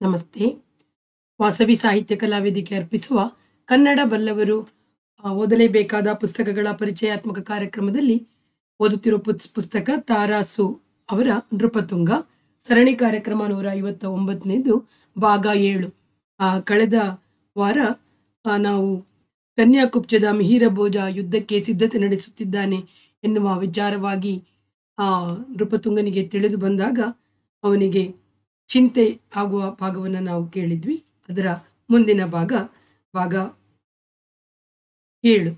ನಮಸ್ತೆ ವಾಸವಿ ಸಾಹಿತ್ಯ ಕಲಾವೇದಿಕೆ ಅರ್ಪಿಸುವ ಕನ್ನಡ ಬಲ್ಲವರು ಆ, ಓದಲೇಬೇಕಾದ ಪುಸ್ತಕಗಳ ಪರಿಚಯಾತ್ಮಕ ಕಾರ್ಯಕ್ರಮದಲ್ಲಿ ಓದುತ್ತಿರುವ ಪುಸ್- ಪುಸ್ತಕ ತಾರಾಸು ಅವರ ನೃಪತುಂಗ ಸರಣಿ ಕಾರ್ಯಕ್ರಮ ನೂರ ಐವತ್ತ ಒಂಬತ್ತನೇದು ಭಾಗ ಏಳು ಆ, ಕಳೆದ ವಾರ ಆ, ನಾವು ಕನ್ಯಾಕುಬ್ಜದ ಮಿಹಿರ ಭೋಜ ಯುದ್ಧಕ್ಕೆ ಸಿದ್ಧತೆ ನಡೆಸುತ್ತಿದ್ದಾನೆ ಎನ್ನುವ ವಿಚಾರವಾಗಿ ಆ ನೃಪತುಂಗನಿಗೆ ತಿಳಿದು ಬಂದಾಗ ಅವನಿಗೆ ಚಿಂತೆ ಆಗುವ ಭಾಗವನ್ನು ನಾವು ಕೇಳಿದ್ವಿ ಅದರ ಮುಂದಿನ ಭಾಗ ಭಾಗ ಏಳು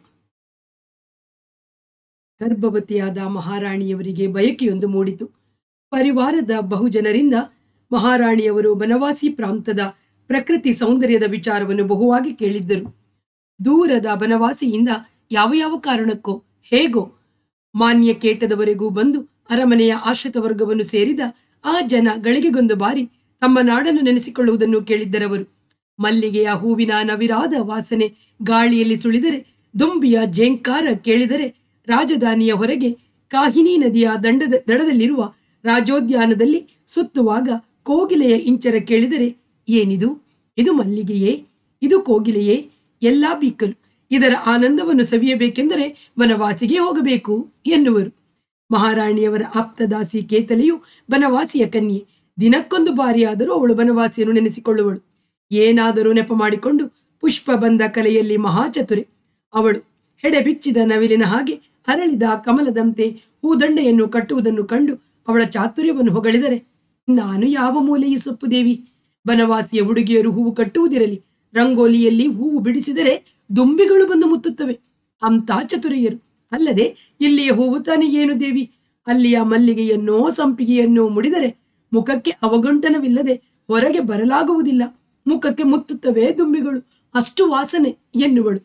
ಗರ್ಭವತಿಯಾದ ಮಹಾರಾಣಿಯವರಿಗೆ ಬಯಕೆಯೊಂದು ಮೂಡಿತು ಪರಿವಾರದ ಬಹುಜನರಿಂದ ಮಹಾರಾಣಿಯವರು ಬನವಾಸಿ ಪ್ರಾಂತದ ಪ್ರಕೃತಿ ಸೌಂದರ್ಯದ ವಿಚಾರವನ್ನು ಬಹುವಾಗಿ ಕೇಳಿದ್ದರು ದೂರದ ಬನವಾಸಿಯಿಂದ ಯಾವ ಯಾವ ಕಾರಣಕ್ಕೋ ಹೇಗೋ ಮಾನ್ಯ ಕೇಟದವರೆಗೂ ಬಂದು ಅರಮನೆಯ ಆಶ್ರಿತ ವರ್ಗವನ್ನು ಸೇರಿದ ಆ ಜನ ಗಳಿಗೆಗೊಂದು ಬಾರಿ ತಮ್ಮ ನಾಡನ್ನು ನೆನೆಸಿಕೊಳ್ಳುವುದನ್ನು ಕೇಳಿದ್ದರವರು ಮಲ್ಲಿಗೆಯ ಹೂವಿನ ನವಿರಾದ ವಾಸನೆ ಗಾಳಿಯಲ್ಲಿ ಸುಳಿದರೆ ದುಂಬಿಯ ಜೇಂಕಾರ ಕೇಳಿದರೆ ರಾಜಧಾನಿಯ ಹೊರಗೆ ಕಾಹಿನಿ ನದಿಯ ದಂಡದ ದಡದಲ್ಲಿರುವ ರಾಜೋದ್ಯಾನದಲ್ಲಿ ಸುತ್ತುವಾಗ ಕೋಗಿಲೆಯ ಇಂಚರ ಕೇಳಿದರೆ ಏನಿದು ಇದು ಮಲ್ಲಿಗೆಯೇ ಇದು ಕೋಗಿಲೆಯೇ ಎಲ್ಲಾ ಬೀಕಲು ಇದರ ಆನಂದವನ್ನು ಸವಿಯಬೇಕೆಂದರೆ ವನವಾಸಿಗೆ ಹೋಗಬೇಕು ಎನ್ನುವರು ಮಹಾರಾಣಿಯವರ ಆಪ್ತದಾಸಿ ಕೇತಲೆಯು ಬನವಾಸಿಯ ಕನ್ಯೆ ದಿನಕ್ಕೊಂದು ಬಾರಿಯಾದರೂ ಅವಳು ಬನವಾಸಿಯನ್ನು ನೆನೆಸಿಕೊಳ್ಳುವಳು ಏನಾದರೂ ನೆಪ ಮಾಡಿಕೊಂಡು ಪುಷ್ಪ ಬಂದ ಕಲೆಯಲ್ಲಿ ಮಹಾಚತುರೆ ಅವಳು ಹೆಡೆ ಬಿಚ್ಚಿದ ನವಿಲಿನ ಹಾಗೆ ಅರಳಿದ ಕಮಲದಂತೆ ಹೂದಂಡೆಯನ್ನು ಕಟ್ಟುವುದನ್ನು ಕಂಡು ಅವಳ ಚಾತುರ್ಯವನ್ನು ಹೊಗಳಿದರೆ ನಾನು ಯಾವ ಮೂಲೆಯ ಸೊಪ್ಪು ದೇವಿ ಬನವಾಸಿಯ ಹುಡುಗಿಯರು ಹೂವು ಕಟ್ಟುವುದಿರಲಿ ರಂಗೋಲಿಯಲ್ಲಿ ಹೂವು ಬಿಡಿಸಿದರೆ ದುಂಬಿಗಳು ಬಂದು ಮುತ್ತುತ್ತವೆ ಅಂತ ಚತುರೆಯರು ಅಲ್ಲದೆ ಇಲ್ಲಿಯ ಹೂವು ತಾನೇ ಏನು ದೇವಿ ಅಲ್ಲಿಯ ಮಲ್ಲಿಗೆಯನ್ನೋ ಸಂಪಿಗೆಯನ್ನೋ ಮುಡಿದರೆ ಮುಖಕ್ಕೆ ಅವಗುಂಟನವಿಲ್ಲದೆ ಹೊರಗೆ ಬರಲಾಗುವುದಿಲ್ಲ ಮುಖಕ್ಕೆ ಮುತ್ತುತ್ತವೆ ದುಂಬಿಗಳು ಅಷ್ಟು ವಾಸನೆ ಎನ್ನುವಳು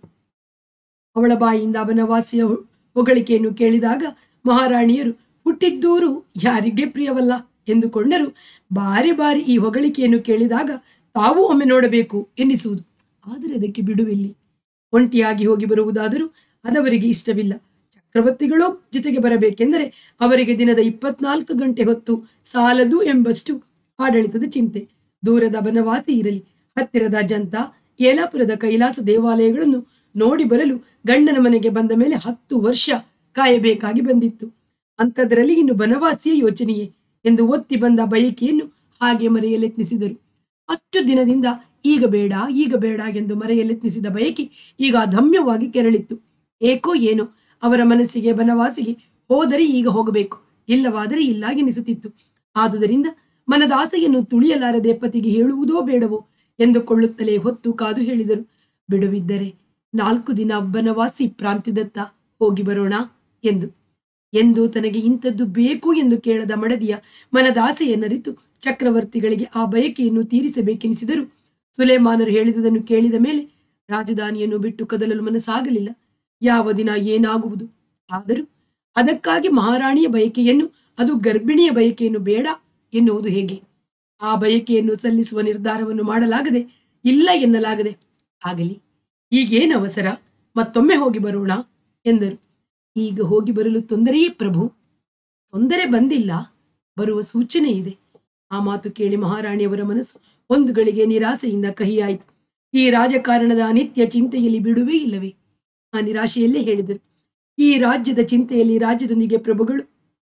ಅವಳ ಬಾಯಿಯಿಂದ ಬನವಾಸಿಯ ಹೊ- ಹೊಗಳಿಕೆಯನ್ನು ಕೇಳಿದಾಗ ಮಹಾರಾಣಿಯರು ಹುಟ್ಟಿದ್ದೂರು ಯಾರಿಗೆ ಪ್ರಿಯವಲ್ಲ ಎಂದುಕೊಂಡರು ಬಾರಿ ಬಾರಿ ಈ ಹೊಗಳಿಕೆಯನ್ನು ಕೇಳಿದಾಗ ತಾವೂ ಒಮ್ಮೆ ನೋಡಬೇಕು ಎನ್ನಿಸುವುದು ಆದರೆ ಅದಕ್ಕೆ ಬಿಡುವಿಲ್ಲಿ ಒಂಟಿಯಾಗಿ ಹೋಗಿ ಬರುವುದಾದರೂ ಅದವರಿಗೆ ಇಷ್ಟವಿಲ್ಲ ಚಕ್ರವರ್ತಿಗಳೋ ಜೊತೆಗೆ ಬರಬೇಕೆಂದರೆ ಅವರಿಗೆ ದಿನದ ಇಪ್ಪತ್ನಾಲ್ಕು ಗಂಟೆ ಹೊತ್ತು ಸಾಲದು ಎಂಬಷ್ಟು ಆಡಳಿತದ ಚಿಂತೆ ದೂರದ ಬನವಾಸಿ ಇರಲಿ ಹತ್ತಿರದ ಅಜಂತ ಏಲಾಪುರದ ಕೈಲಾಸ ದೇವಾಲಯಗಳನ್ನು ನೋಡಿ ಬರಲು ಗಂಡನ ಮನೆಗೆ ಬಂದ ಮೇಲೆ ಹತ್ತು ವರ್ಷ ಕಾಯಬೇಕಾಗಿ ಬಂದಿತ್ತು ಅಂಥದ್ರಲ್ಲಿ ಇನ್ನು ಬನವಾಸಿಯ ಯೋಚನೆಯೇ ಎಂದು ಒತ್ತಿ ಬಂದ ಬಯಕೆಯನ್ನು ಹಾಗೆ ಮರೆಯಲೆತ್ನಿಸಿದರು ಅಷ್ಟು ದಿನದಿಂದ ಈಗ ಬೇಡ ಈಗ ಬೇಡ ಎಂದು ಮರೆಯಲೆತ್ನಿಸಿದ ಬಯಕೆ ಈಗ ಅಧಮ್ಯವಾಗಿ ಕೆರಳಿತ್ತು ಏಕೋ ಏನೋ ಅವರ ಮನಸ್ಸಿಗೆ ಬನವಾಸಿಗೆ ಹೋದರೆ ಈಗ ಹೋಗಬೇಕು ಇಲ್ಲವಾದರೆ ಇಲ್ಲ ಎನಿಸುತ್ತಿತ್ತು ಆದುದರಿಂದ ಮನದಾಸೆಯನ್ನು ತುಳಿಯಲಾರದೆ ಪತಿಗೆ ಹೇಳುವುದೋ ಬೇಡವೋ ಎಂದುಕೊಳ್ಳುತ್ತಲೇ ಹೊತ್ತು ಕಾದು ಹೇಳಿದರು ಬಿಡುವಿದ್ದರೆ ನಾಲ್ಕು ದಿನ ಬನವಾಸಿ ಪ್ರಾಂತ್ಯದತ್ತ ಹೋಗಿ ಬರೋಣ ಎಂದು ಎಂದು ತನಗೆ ಇಂಥದ್ದು ಬೇಕು ಎಂದು ಕೇಳದ ಮಡದಿಯ ಮನದಾಸೆಯನ್ನರಿತು ಚಕ್ರವರ್ತಿಗಳಿಗೆ ಆ ಬಯಕೆಯನ್ನು ತೀರಿಸಬೇಕೆನಿಸಿದರು ಸುಲೇಮಾನರು ಹೇಳಿದುದನ್ನು ಕೇಳಿದ ಮೇಲೆ ರಾಜಧಾನಿಯನ್ನು ಬಿಟ್ಟು ಕದಲಲು ಮನಸ್ಸಾಗಲಿಲ್ಲ ಯಾವ ದಿನ ಏನಾಗುವುದು ಆದರೂ ಅದಕ್ಕಾಗಿ ಮಹಾರಾಣಿಯ ಬಯಕೆಯನ್ನು ಅದು ಗರ್ಭಿಣಿಯ ಬಯಕೆಯನ್ನು ಬೇಡ ಎನ್ನುವುದು ಹೇಗೆ ಆ ಬಯಕೆಯನ್ನು ಸಲ್ಲಿಸುವ ನಿರ್ಧಾರವನ್ನು ಮಾಡಲಾಗದೆ ಇಲ್ಲ ಎನ್ನಲಾಗದೆ ಆಗಲಿ ಈಗೇನು ಅವಸರ ಮತ್ತೊಮ್ಮೆ ಹೋಗಿ ಬರೋಣ ಎಂದರು ಈಗ ಹೋಗಿ ಬರಲು ತೊಂದರೆಯೇ ಪ್ರಭು ತೊಂದರೆ ಬಂದಿಲ್ಲ ಬರುವ ಸೂಚನೆ ಇದೆ ಆ ಮಾತು ಕೇಳಿ ಮಹಾರಾಣಿಯವರ ಮನಸ್ಸು ಒಂದು ಗಳಿಗೆ ನಿರಾಸೆಯಿಂದ ಕಹಿಯಾಯಿತು ಈ ರಾಜಕಾರಣದ ಅನಿತ್ಯ ಚಿಂತೆಯಲ್ಲಿ ಬಿಡುವೇ ಇಲ್ಲವೇ ಆ ನಿರಾಶೆಯಲ್ಲೇ ಹೇಳಿದರು ಈ ರಾಜ್ಯದ ಚಿಂತೆಯಲ್ಲಿ ರಾಜ್ಯದೊಂದಿಗೆ ಪ್ರಭುಗಳು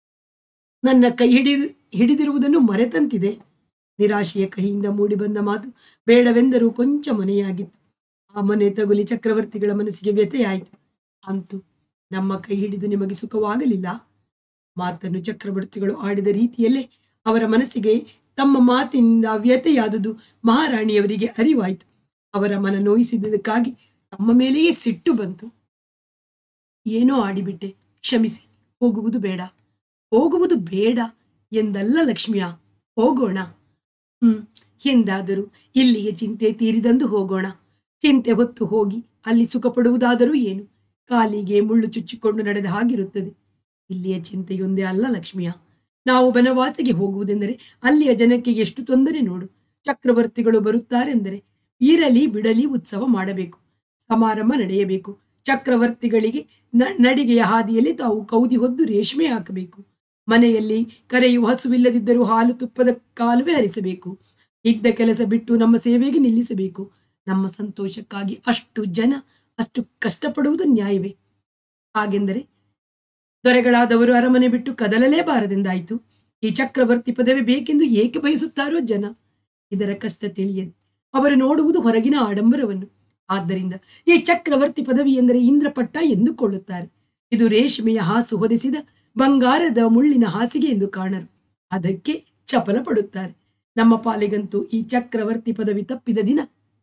ನನ್ನ ಕೈ ಹಿಡಿದು ಹಿಡಿದಿರುವುದನ್ನು ಮರೆತಂತಿದೆ ನಿರಾಶೆಯ ಕಹಿಯಿಂದ ಮೂಡಿಬಂದ ಮಾತು ಬೇಡವೆಂದರೂ ಕೊಂಚ ಮನೆಯಾಗಿತ್ತು ಆ ಮನೆ ತಗುಲಿ ಚಕ್ರವರ್ತಿಗಳ ಮನಸ್ಸಿಗೆ ವ್ಯಥೆಯಾಯಿತು ಅಂತೂ ನಮ್ಮ ಕೈ ಹಿಡಿದು ನಿಮಗೆ ಸುಖವಾಗಲಿಲ್ಲ ಮಾತನ್ನು ಚಕ್ರವರ್ತಿಗಳು ಆಡಿದ ರೀತಿಯಲ್ಲೇ ಅವರ ಮನಸ್ಸಿಗೆ ತಮ್ಮ ಮಾತಿನಿಂದ ವ್ಯಥೆಯಾದುದು ಮಹಾರಾಣಿಯವರಿಗೆ ಅರಿವಾಯಿತು ಅವರ ಮನ ನೋಯಿಸಿದ್ದಕ್ಕಾಗಿ ತಮ್ಮ ಮೇಲೆಯೇ ಸಿಟ್ಟು ಬಂತು ಏನೋ ಆಡಿಬಿಟ್ಟೆ ಕ್ಷಮಿಸಿ ಹೋಗುವುದು ಬೇಡ ಹೋಗುವುದು ಬೇಡ ಎಂದಲ್ಲ ಲಕ್ಷ್ಮಿಯ ಹೋಗೋಣ ಹ್ಮ್ ಎಂದಾದರೂ ಇಲ್ಲಿಗೆ ಚಿಂತೆ ತೀರಿದಂದು ಹೋಗೋಣ ಚಿಂತೆ ಹೊತ್ತು ಹೋಗಿ ಅಲ್ಲಿ ಸುಖ ಪಡುವುದಾದರೂ ಏನು ಕಾಲಿಗೆ ಮುಳ್ಳು ಚುಚ್ಚಿಕೊಂಡು ನಡೆದ ಹಾಗಿರುತ್ತದೆ ಇಲ್ಲಿಯ ಚಿಂತೆಯೊಂದೇ ಅಲ್ಲ ಲಕ್ಷ್ಮಿಯ ನಾವು ಬನವಾಸಿಗೆ ಹೋಗುವುದೆಂದರೆ ಅಲ್ಲಿಯ ಜನಕ್ಕೆ ಎಷ್ಟು ತೊಂದರೆ ನೋಡು ಚಕ್ರವರ್ತಿಗಳು ಬರುತ್ತಾರೆಂದರೆ ಇರಲಿ ಬಿಡಲಿ ಉತ್ಸವ ಮಾಡಬೇಕು ಸಮಾರಂಭ ನಡೆಯಬೇಕು ಚಕ್ರವರ್ತಿಗಳಿಗೆ ನ- ನಡಿಗೆಯ ಹಾದಿಯಲ್ಲಿ ತಾವು ಕೌದಿ ಹೊದ್ದು ರೇಷ್ಮೆ ಹಾಕಬೇಕು ಮನೆಯಲ್ಲಿ ಕರೆಯುವ ಹಸುವಿಲ್ಲದಿದ್ದರೂ ಹಾಲು ತುಪ್ಪದ ಕಾಲುವೆ ಹರಿಸಬೇಕು ಇದ್ದ ಕೆಲಸ ಬಿಟ್ಟು ನಮ್ಮ ಸೇವೆಗೆ ನಿಲ್ಲಿಸಬೇಕು ನಮ್ಮ ಸಂತೋಷಕ್ಕಾಗಿ ಅಷ್ಟು ಜನ ಅಷ್ಟು ಕಷ್ಟಪಡುವುದು ನ್ಯಾಯವೇ ಹಾಗೆಂದರೆ ದೊರೆಗಳಾದವರು ಅರಮನೆ ಬಿಟ್ಟು ಕದಲಲೇಬಾರದೆಂದಾಯಿತು ಈ ಚಕ್ರವರ್ತಿ ಪದವಿ ಬೇಕೆಂದು ಏಕೆ ಬಯಸುತ್ತಾರೋ ಜನ ಇದರ ಕಷ್ಟ ತಿಳಿಯದೆ ಅವರು ನೋಡುವುದು ಹೊರಗಿನ ಆಡಂಬರವನ್ನು ಆದ್ದರಿಂದ ಈ ಚಕ್ರವರ್ತಿ ಪದವಿ ಎಂದರೆ ಇಂದ್ರಪಟ್ಟ ಎಂದುಕೊಳ್ಳುತ್ತಾರೆ ಇದು ರೇಷ್ಮೆಯ ಹಾಸು ಹೊದಿಸಿದ ಬಂಗಾರದ ಮುಳ್ಳಿನ ಹಾಸಿಗೆ ಎಂದು ಕಾಣರು ಅದಕ್ಕೆ ಚಪಲ ಪಡುತ್ತಾರೆ ನಮ್ಮ ಪಾಲಿಗಂತೂ ಈ ಚಕ್ರವರ್ತಿ ಪದವಿ ತಪ್ಪಿದ ದಿನ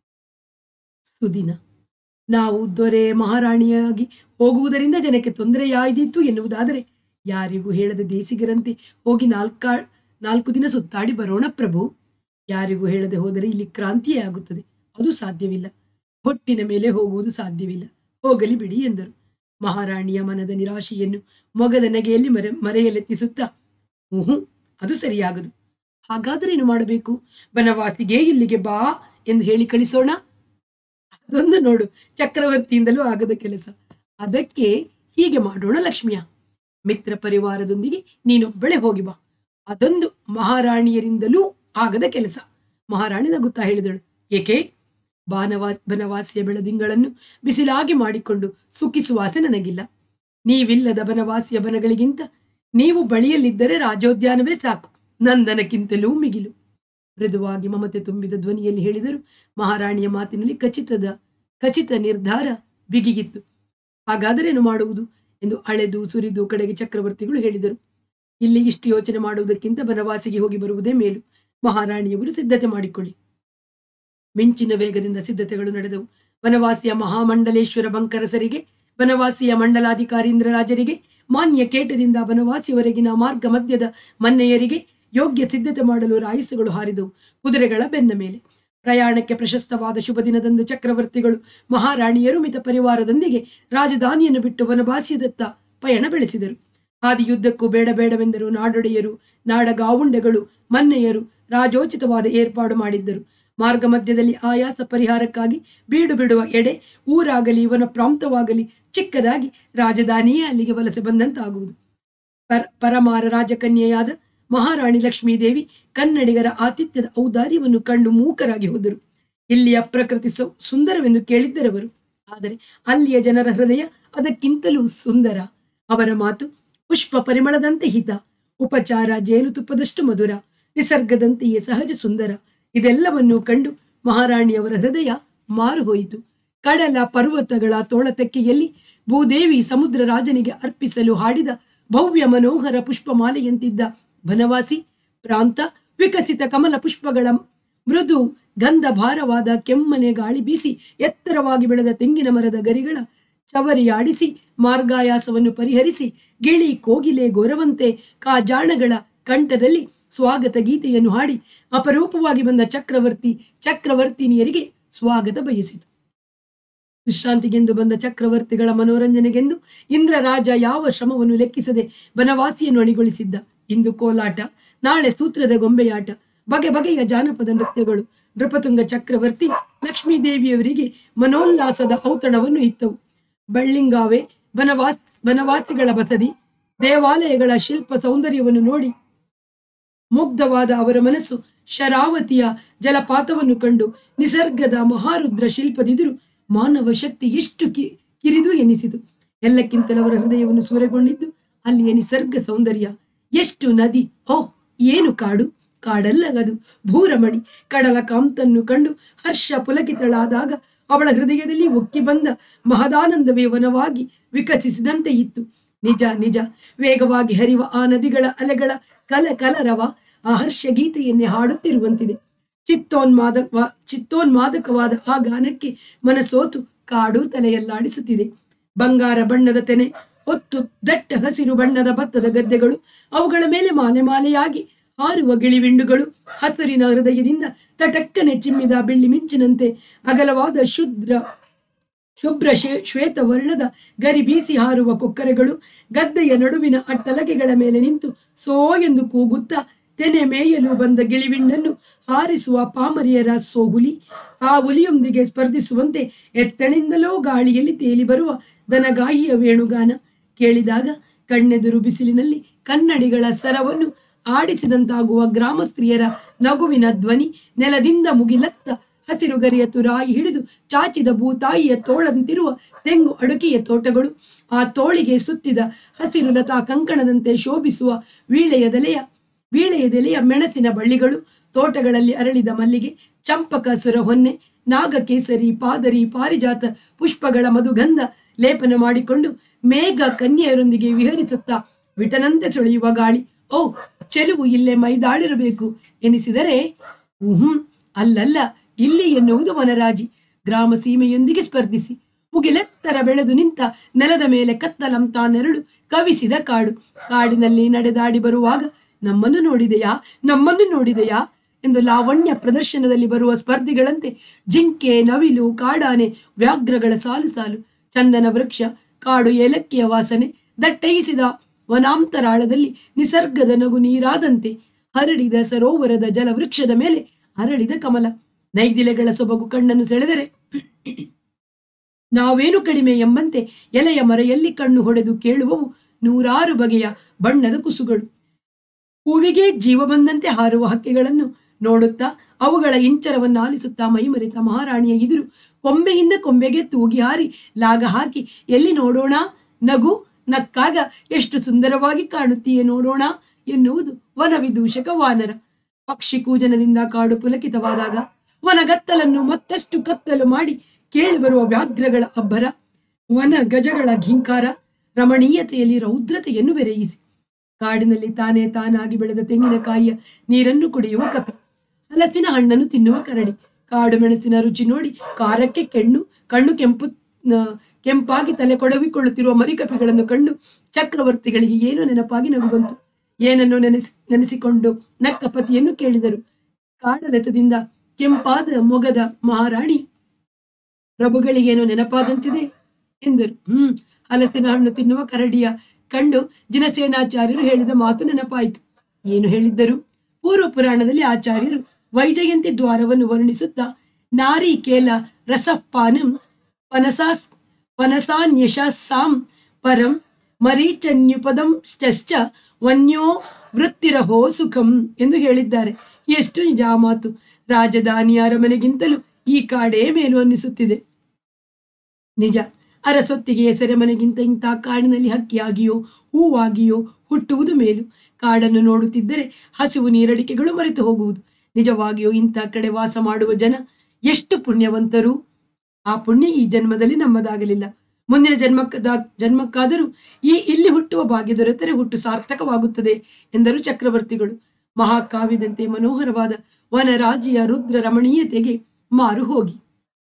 ಸುದಿನ ನಾವು ದೊರೆ ಮಹಾರಾಣಿಯಾಗಿ ಹೋಗುವುದರಿಂದ ಜನಕ್ಕೆ ತೊಂದರೆಯಾಯಿತು ಎನ್ನುವುದಾದರೆ ಯಾರಿಗೂ ಹೇಳದ ದೇಸಿಗರಂತೆ ಹೋಗಿ ನಾಲ್ಕಾ ನಾಲ್ಕು ದಿನ ಸುತ್ತಾಡಿ ಬರೋಣ ಪ್ರಭು ಯಾರಿಗೂ ಹೇಳದೆ ಹೋದರೆ ಇಲ್ಲಿ ಕ್ರಾಂತಿಯೇ ಆಗುತ್ತದೆ ಅದು ಸಾಧ್ಯವಿಲ್ಲ ಹೊಟ್ಟಿನ ಮೇಲೆ ಹೋಗುವುದು ಸಾಧ್ಯವಿಲ್ಲ ಹೋಗಲಿ ಬಿಡಿ ಎಂದರು ಮಹಾರಾಣಿಯ ಮನದ ನಿರಾಶೆಯನ್ನು ಮೊಗದ ನೆಗೆಯಲ್ಲಿ ಮರೆ ಮರೆಯಲೆತ್ನಿಸುತ್ತಾ ಹ್ಞೂ ಅದು ಸರಿಯಾಗದು ಹಾಗಾದರೇನು ಮಾಡಬೇಕು ಬನವಾಸಿಗೆ ಇಲ್ಲಿಗೆ ಬಾ ಎಂದು ಹೇಳಿ ಕಳಿಸೋಣ ಅದೊಂದು ನೋಡು ಚಕ್ರವರ್ತಿಯಿಂದಲೂ ಆಗದ ಕೆಲಸ ಅದಕ್ಕೆ ಹೀಗೆ ಮಾಡೋಣ ಲಕ್ಷ್ಮಿಯ ಮಿತ್ರ ಪರಿವಾರದೊಂದಿಗೆ ನೀನೊಬ್ಬಳೆ ಹೋಗಿ ಬಾ ಅದೊಂದು ಮಹಾರಾಣಿಯರಿಂದಲೂ ಆಗದ ಕೆಲಸ ಮಹಾರಾಣಿ ನಗುತ್ತಾ ಹೇಳಿದಳು ಏಕೆ ಬಾನವಾ ಬನವಾಸಿಯ ಬೆಳದಿಂಗಳನ್ನು ಬಿಸಿಲಾಗಿ ಮಾಡಿಕೊಂಡು ಸುಖಿಸುವ ಆಸೆ ನನಗಿಲ್ಲ ನೀವಿಲ್ಲದ ಬನವಾಸಿಯ ಬನಗಳಿಗಿಂತ ನೀವು ಬಳಿಯಲ್ಲಿದ್ದರೆ ರಾಜೋದ್ಯಾನವೇ ಸಾಕು ನಂದನಕ್ಕಿಂತಲೂ ಮಿಗಿಲು ಮೃದುವಾಗಿ ಮಮತೆ ತುಂಬಿದ ಧ್ವನಿಯಲ್ಲಿ ಹೇಳಿದರು ಮಹಾರಾಣಿಯ ಮಾತಿನಲ್ಲಿ ಖಚಿತದ ಖಚಿತ ನಿರ್ಧಾರ ಬಿಗಿಗಿತ್ತು ಹಾಗಾದರೇನು ಮಾಡುವುದು ಎಂದು ಅಳೆದು ಸುರಿದು ಕಡೆಗೆ ಚಕ್ರವರ್ತಿಗಳು ಹೇಳಿದರು ಇಲ್ಲಿ ಇಷ್ಟು ಯೋಚನೆ ಮಾಡುವುದಕ್ಕಿಂತ ಬನವಾಸಿಗೆ ಹೋಗಿ ಬರುವುದೇ ಮೇಲು ಮಹಾರಾಣಿಯವರು ಸಿದ್ಧತೆ ಮಾಡಿಕೊಳ್ಳಿ ಮಿಂಚಿನ ವೇಗದಿಂದ ಸಿದ್ಧತೆಗಳು ನಡೆದವು ವನವಾಸಿಯ ಮಹಾಮಂಡಲೇಶ್ವರ ಬಂಕರಸರಿಗೆ ವನವಾಸಿಯ ಮಂಡಲಾಧಿಕಾರಿ ಇಂದ್ರರಾಜರಿಗೆ ಮಾನ್ಯ ಕೇಟದಿಂದ ಬನವಾಸಿಯವರೆಗಿನ ಮಾರ್ಗ ಮಧ್ಯದ ಮನ್ನೆಯರಿಗೆ ಯೋಗ್ಯ ಸಿದ್ಧತೆ ಮಾಡಲು ರಾಯಸುಗಳು ಹಾರಿದವು ಕುದುರೆಗಳ ಬೆನ್ನ ಮೇಲೆ ಪ್ರಯಾಣಕ್ಕೆ ಪ್ರಶಸ್ತವಾದ ಶುಭ ದಿನದಂದು ಚಕ್ರವರ್ತಿಗಳು ಮಹಾರಾಣಿಯರು ಮಿತ ಪರಿವಾರದೊಂದಿಗೆ ರಾಜಧಾನಿಯನ್ನು ಬಿಟ್ಟು ವನವಾಸಿಯದತ್ತ ಪಯಣ ಬೆಳೆಸಿದರು ಹಾದಿಯುದ್ದಕ್ಕೂ ಬೇಡ ಬೇಡವೆಂದರು ನಾಡೊಡೆಯರು ನಾಡಗಾವುಂಡೆಗಳು ಮನ್ನೆಯರು ರಾಜೋಚಿತವಾದ ಏರ್ಪಾಡು ಮಾಡಿದ್ದರು ಮಾರ್ಗ ಮಧ್ಯದಲ್ಲಿ ಆಯಾಸ ಪರಿಹಾರಕ್ಕಾಗಿ ಬೀಡು ಬಿಡುವ ಎಡೆ ಊರಾಗಲಿ ಇವನ ಪ್ರಾಂತವಾಗಲಿ ಚಿಕ್ಕದಾಗಿ ರಾಜಧಾನಿಯೇ ಅಲ್ಲಿಗೆ ವಲಸೆ ಬಂದಂತಾಗುವುದು ಪರ ಪರಮಾರ ರಾಜಕನ್ಯೆಯಾದ ಮಹಾರಾಣಿ ಲಕ್ಷ್ಮೀದೇವಿ ಕನ್ನಡಿಗರ ಆತಿಥ್ಯದ ಔದಾರ್ಯವನ್ನು ಕಂಡು ಮೂಕರಾಗಿ ಹೋದರು ಇಲ್ಲಿಯ ಪ್ರಕೃತಿ ಸು- ಸುಂದರವೆಂದು ಕೇಳಿದ್ದರವರು ಆದರೆ ಅಲ್ಲಿಯ ಜನರ ಹೃದಯ ಅದಕ್ಕಿಂತಲೂ ಸುಂದರ ಅವರ ಮಾತು ಪುಷ್ಪ ಪರಿಮಳದಂತೆ ಹಿತ ಉಪಚಾರ ಜೇನುತುಪ್ಪದಷ್ಟು ಮಧುರ ನಿಸರ್ಗದಂತೆಯೇ ಸಹಜ ಸುಂದರ ಇದೆಲ್ಲವನ್ನೂ ಕಂಡು ಮಹಾರಾಣಿಯವರ ಹೃದಯ ಮಾರು ಹೋಯಿತು ಕಡಲ ಪರ್ವತಗಳ ತೋಳತೆಕ್ಕೆಯಲ್ಲಿ ಭೂದೇವಿ ಸಮುದ್ರ ರಾಜನಿಗೆ ಅರ್ಪಿಸಲು ಹಾಡಿದ ಭವ್ಯ ಮನೋಹರ ಪುಷ್ಪಮಾಲೆಯಂತಿದ್ದ ಬನವಾಸಿ ಪ್ರಾಂತ ವಿಕಸಿತ ಕಮಲ ಪುಷ್ಪಗಳ ಮೃದು ಗಂಧ ಭಾರವಾದ ಕೆಮ್ಮನೆ ಗಾಳಿ ಬೀಸಿ ಎತ್ತರವಾಗಿ ಬೆಳೆದ ತೆಂಗಿನ ಮರದ ಗರಿಗಳ ಚವರಿಯಾಡಿಸಿ ಮಾರ್ಗಾಯಾಸವನ್ನು ಪರಿಹರಿಸಿ ಗಿಳಿ ಕೋಗಿಲೆ ಗೊರವಂತೆ ಕಾಜಾಣಗಳ ಕಂಠದಲ್ಲಿ ಸ್ವಾಗತ ಗೀತೆಯನ್ನು ಹಾಡಿ ಅಪರೂಪವಾಗಿ ಬಂದ ಚಕ್ರವರ್ತಿ ಚಕ್ರವರ್ತಿನಿಯರಿಗೆ ಸ್ವಾಗತ ಬಯಸಿತು ವಿಶ್ರಾಂತಿಗೆಂದು ಬಂದ ಚಕ್ರವರ್ತಿಗಳ ಮನೋರಂಜನೆಗೆಂದು ಇಂದ್ರ ರಾಜ ಯಾವ ಶ್ರಮವನ್ನು ಲೆಕ್ಕಿಸದೆ ಬನವಾಸಿಯನ್ನು ಅಣಿಗೊಳಿಸಿದ್ದ ಇಂದು ಕೋಲಾಟ ನಾಳೆ ಸೂತ್ರದ ಗೊಂಬೆಯಾಟ ಬಗೆ ಬಗೆಯ ಜಾನಪದ ನೃತ್ಯಗಳು ನೃಪತುಂಗ ಚಕ್ರವರ್ತಿ ಲಕ್ಷ್ಮೀದೇವಿಯವರಿಗೆ ಮನೋಲ್ಲಾಸದ ಔತಣವನ್ನು ಇತ್ತವು ಬಳ್ಳಿಂಗಾವೆ ಬನವಾಸ್ ಬನವಾಸಿಗಳ ಬಸದಿ ದೇವಾಲಯಗಳ ಶಿಲ್ಪ ಸೌಂದರ್ಯವನ್ನು ನೋಡಿ ಮುಗ್ಧವಾದ ಅವರ ಮನಸ್ಸು ಶರಾವತಿಯ ಜಲಪಾತವನ್ನು ಕಂಡು ನಿಸರ್ಗದ ಮಹಾರುದ್ರ ಶಿಲ್ಪದಿದ್ರು ಮಾನವ ಶಕ್ತಿ ಎಷ್ಟು ಕಿ ಕಿರಿದು ಎನಿಸಿತು ಎಲ್ಲಕ್ಕಿಂತಲೂ ಅವರ ಹೃದಯವನ್ನು ಸೂರೆಗೊಂಡಿದ್ದು ಅಲ್ಲಿಯ ನಿಸರ್ಗ ಸೌಂದರ್ಯ ಎಷ್ಟು ನದಿ ಓ ಏನು ಕಾಡು ಕಾಡಲ್ಲಗದು ಭೂರಮಣಿ ಕಡಲ ಕಾಂತನ್ನು ಕಂಡು ಹರ್ಷ ಪುಲಕಿತಳಾದಾಗ ಅವಳ ಹೃದಯದಲ್ಲಿ ಉಕ್ಕಿ ಬಂದ ಮಹದಾನಂದವೇ ವನವಾಗಿ ವಿಕಸಿಸಿದಂತೆ ಇತ್ತು ನಿಜ ನಿಜ ವೇಗವಾಗಿ ಹರಿವ ಆ ನದಿಗಳ ಅಲೆಗಳ ಕಲ ಕಲರವ ಆ ಹರ್ಷ ಗೀತೆಯನ್ನೇ ಹಾಡುತ್ತಿರುವಂತಿದೆ ಚಿತ್ತೋನ್ಮಾದ ಚಿತ್ತೋನ್ಮಾದಕವಾದ ಆ ಗಾನಕ್ಕೆ ಮನಸೋತು ಕಾಡು ತಲೆಯಲ್ಲಾಡಿಸುತ್ತಿದೆ ಬಂಗಾರ ಬಣ್ಣದ ತೆನೆ ಹೊತ್ತು ದಟ್ಟ ಹಸಿರು ಬಣ್ಣದ ಭತ್ತದ ಗದ್ದೆಗಳು ಅವುಗಳ ಮೇಲೆ ಮಾಲೆ ಮಾಲೆಯಾಗಿ ಹಾರುವ ಗಿಳಿವಿಂಡುಗಳು ಹಸಿರಿನ ಹೃದಯದಿಂದ ತಟಕ್ಕನೆ ಚಿಮ್ಮಿದ ಬೆಳ್ಳಿ ಮಿಂಚಿನಂತೆ ಅಗಲವಾದ ಶುದ್ರ ಶುಭ್ರ ಶೇ- ಶ್ವೇತ ವರ್ಣದ ಗರಿ ಬೀಸಿ ಹಾರುವ ಕೊಕ್ಕರೆಗಳು ಗದ್ದೆಯ ನಡುವಿನ ಅಟ್ಟಲಗೆಗಳ ಮೇಲೆ ನಿಂತು ಸೋ ಎಂದು ಕೂಗುತ್ತಾ ತೆನೆ ಮೇಯಲು ಬಂದ ಗಿಳಿವಿಂಡನ್ನು ಹಾರಿಸುವ ಪಾಮರಿಯರ ಸೋಹುಲಿ ಆ ಹುಲಿಯೊಂದಿಗೆ ಸ್ಪರ್ಧಿಸುವಂತೆ ಎತ್ತಣಿಂದಲೋ ಗಾಳಿಯಲ್ಲಿ ತೇಲಿ ಬರುವ ದನಗಾಹಿಯ ವೇಣುಗಾನ ಕೇಳಿದಾಗ ಕಣ್ಣೆದುರು ಬಿಸಿಲಿನಲ್ಲಿ ಕನ್ನಡಿಗಳ ಸರವನ್ನು ಆಡಿಸಿದಂತಾಗುವ ಗ್ರಾಮ ಸ್ತ್ರೀಯರ ನಗುವಿನ ಧ್ವನಿ ನೆಲದಿಂದ ಮುಗಿಲತ್ತ ಹಸಿರು ಗರಿಯ ತುರಾಯಿ ಹಿಡಿದು ಚಾಚಿದ ಭೂತಾಯಿಯ ತೋಳಂತಿರುವ ತೆಂಗು ಅಡುಗೆಯ ತೋಟಗಳು ಆ ತೋಳಿಗೆ ಸುತ್ತಿದ ಹಸಿರು ಲತಾ ಕಂಕಣದಂತೆ ಶೋಭಿಸುವ ವೀಳೆಯದೆಲೆಯ ವೀಳೆಯದೆಲೆಯ ಮೆಣಸಿನ ಬಳ್ಳಿಗಳು ತೋಟಗಳಲ್ಲಿ ಅರಳಿದ ಮಲ್ಲಿಗೆ ಚಂಪಕ ಸುರ ಹೊನ್ನೆ ನಾಗಕೇಸರಿ ಪಾದರಿ ಪಾರಿಜಾತ ಪುಷ್ಪಗಳ ಮಧುಗಂಧ ಲೇಪನ ಮಾಡಿಕೊಂಡು ಮೇಘ ಕನ್ಯೆಯರೊಂದಿಗೆ ವಿಹರಿಸುತ್ತಾ ವಿಟನಂತೆ ಸುಳಿಯುವ ಗಾಳಿ ಓ ಚೆಲುವು ಇಲ್ಲೇ ಮೈದಾಳಿರಬೇಕು ಎನಿಸಿದರೆ ಹ್ಮ್ ಅಲ್ಲಲ್ಲ ಇಲ್ಲಿ ಎನ್ನುವುದು ವನರಾಜಿ ಗ್ರಾಮ ಸೀಮೆಯೊಂದಿಗೆ ಸ್ಪರ್ಧಿಸಿ ಮುಗಿಲೆತ್ತರ ಬೆಳೆದು ನಿಂತ ನೆಲದ ಮೇಲೆ ಕತ್ತಲಂತ ನೆರಳು ಕವಿಸಿದ ಕಾಡು ಕಾಡಿನಲ್ಲಿ ನಡೆದಾಡಿ ಬರುವಾಗ ನಮ್ಮನ್ನು ನೋಡಿದೆಯಾ ನಮ್ಮನ್ನು ನೋಡಿದೆಯಾ ಎಂದು ಲಾವಣ್ಯ ಪ್ರದರ್ಶನದಲ್ಲಿ ಬರುವ ಸ್ಪರ್ಧಿಗಳಂತೆ ಜಿಂಕೆ ನವಿಲು ಕಾಡಾನೆ ವ್ಯಾಘ್ರಗಳ ಸಾಲು ಸಾಲು ಚಂದನ ವೃಕ್ಷ ಕಾಡು ಏಲಕ್ಕಿಯ ವಾಸನೆ ದಟ್ಟೈಸಿದ ವನಾಂತರಾಳದಲ್ಲಿ ನಿಸರ್ಗದ ನಗು ನೀರಾದಂತೆ ಹರಡಿದ ಸರೋವರದ ಜಲವೃಕ್ಷದ ಮೇಲೆ ಅರಳಿದ ಕಮಲ ನೈದಿಲೆಗಳ ಸೊಬಗು ಕಣ್ಣನ್ನು ಸೆಳೆದರೆ ನಾವೇನು ಕಡಿಮೆ ಎಂಬಂತೆ ಎಲೆಯ ಮರೆಯಲ್ಲಿ ಕಣ್ಣು ಹೊಡೆದು ಕೇಳುವವು ನೂರಾರು ಬಗೆಯ ಬಣ್ಣದ ಕುಸುಗಳು ಹೂವಿಗೆ ಜೀವ ಬಂದಂತೆ ಹಾರುವ ಹಕ್ಕಿಗಳನ್ನು ನೋಡುತ್ತಾ ಅವುಗಳ ಇಂಚರವನ್ನು ಆಲಿಸುತ್ತಾ ಮೈಮರೆತ ಮಹಾರಾಣಿಯ ಎದುರು ಕೊಂಬೆಯಿಂದ ಕೊಂಬೆಗೆ ತೂಗಿ ಹಾರಿ ಲಾಗ ಹಾಕಿ ಎಲ್ಲಿ ನೋಡೋಣ ನಗು ನಕ್ಕಾಗ ಎಷ್ಟು ಸುಂದರವಾಗಿ ಕಾಣುತ್ತೀಯೇ ನೋಡೋಣ ಎನ್ನುವುದು ವನವಿದೂಷಕ ವಾನರ ಪಕ್ಷಿ ಕೂಜನದಿಂದ ಕಾಡು ಪುಲಕಿತವಾದಾಗ ವನಗತ್ತಲನ್ನು ಮತ್ತಷ್ಟು ಕತ್ತಲು ಮಾಡಿ ಕೇಳಿಬರುವ ವ್ಯಾಘ್ರಗಳ ಅಬ್ಬರ ವನ ಗಜಗಳ ಘಿಂಕಾರ ರಮಣೀಯತೆಯಲ್ಲಿ ರೌದ್ರತೆಯನ್ನು ಬೆರೆಯಿಸಿ ಕಾಡಿನಲ್ಲಿ ತಾನೇ ತಾನಾಗಿ ಬೆಳೆದ ತೆಂಗಿನಕಾಯಿಯ ನೀರನ್ನು ಕುಡಿಯುವ ಕಪಿ ಹಲಸಿನ ಹಣ್ಣನ್ನು ತಿನ್ನುವ ಕರಡಿ ಕಾಡು ಮೆಣಸಿನ ರುಚಿ ನೋಡಿ ಖಾರಕ್ಕೆ ಕೆಣ್ಣು ಕಣ್ಣು ಕೆಂಪು ಆ, ಕೆಂಪಾಗಿ ತಲೆ ಕೊಡವಿಕೊಳ್ಳುತ್ತಿರುವ ಮರಿಕಪಿಗಳನ್ನು ಕಂಡು ಚಕ್ರವರ್ತಿಗಳಿಗೆ ಏನು ನೆನಪಾಗಿ ನಗು ಬಂತು ಏನನ್ನು ನೆನೆಸಿ ನೆನೆಸಿಕೊಂಡು ನಕ್ಕ ಪತಿಯನ್ನು ಕೇಳಿದರು ಕಾಡಲೆತದಿಂದ ಕೆಂಪಾದ ಮೊಗದ ಮಹಾರಾಣಿ ಪ್ರಭುಗಳಿಗೇನೋ ನೆನಪಾದಂತಿದೆ ಎಂದರು ಹ್ಮ್ ಹಲಸಿನ ಹಣ್ಣು ತಿನ್ನುವ ಕರಡಿಯ ಕಂಡು ಜಿನಸೇನಾಚಾರ್ಯರು ಹೇಳಿದ ಮಾತು ನೆನಪಾಯಿತು ಏನು ಹೇಳಿದ್ದರು ಪೂರ್ವ ಪುರಾಣದಲ್ಲಿ ಆಚಾರ್ಯರು ವೈಜಯಂತಿ ದ್ವಾರವನ್ನು ವರ್ಣಿಸುತ್ತಾ ನಾರಿಕೇಲ ರಸಪಾನಂ ಪನಸಾಸ್ ಪನಸಾನ್ಯಶಾಂ ಪರಂ ಮರೀಚನ್ಯುಪದಂ ಶ್ಚ ವನ್ಯೋ ವೃತ್ತಿರಹೋ ಸುಖಂ ಎಂದು ಹೇಳಿದ್ದಾರೆ ಎಷ್ಟು ನಿಜ ಆ ಮಾತು ರಾಜಧಾನಿ ಅರಮನೆಗಿಂತಲೂ ಈ ಕಾಡೇ ಮೇಲು ಅನ್ನಿಸುತ್ತಿದೆ ನಿಜ ಅರಸೊತ್ತಿಗೆಯ ಸೆರೆಮನೆಗಿಂತ ಇಂಥ ಕಾಡಿನಲ್ಲಿ ಹಕ್ಕಿಯಾಗಿಯೋ ಹೂವಾಗಿಯೋ ಹುಟ್ಟುವುದು ಮೇಲು ಕಾಡನ್ನು ನೋಡುತ್ತಿದ್ದರೆ ಹಸಿವು ನೀರಡಿಕೆಗಳು ಮರೆತು ಹೋಗುವುದು ನಿಜವಾಗಿಯೂ ಇಂಥ ಕಡೆ ವಾಸ ಮಾಡುವ ಜನ ಎಷ್ಟು ಪುಣ್ಯವಂತರು ಆ ಪುಣ್ಯ ಈ ಜನ್ಮದಲ್ಲಿ ನಮ್ಮದಾಗಲಿಲ್ಲ ಮುಂದಿನ ಜನ್ಮಕ್ಕದ ಜನ್ಮಕ್ಕಾದರೂ ಈ ಇಲ್ಲಿ ಹುಟ್ಟುವ ಭಾಗ್ಯ ದೊರೆತರೆ ಹುಟ್ಟು ಸಾರ್ಥಕವಾಗುತ್ತದೆ ಎಂದರು ಚಕ್ರವರ್ತಿಗಳು ಮಹಾಕಾವ್ಯದಂತೆ ಮನೋಹರವಾದ ವನರಾಜಿಯ ರುದ್ರ ರಮಣೀಯತೆಗೆ ಮಾರು ಹೋಗಿ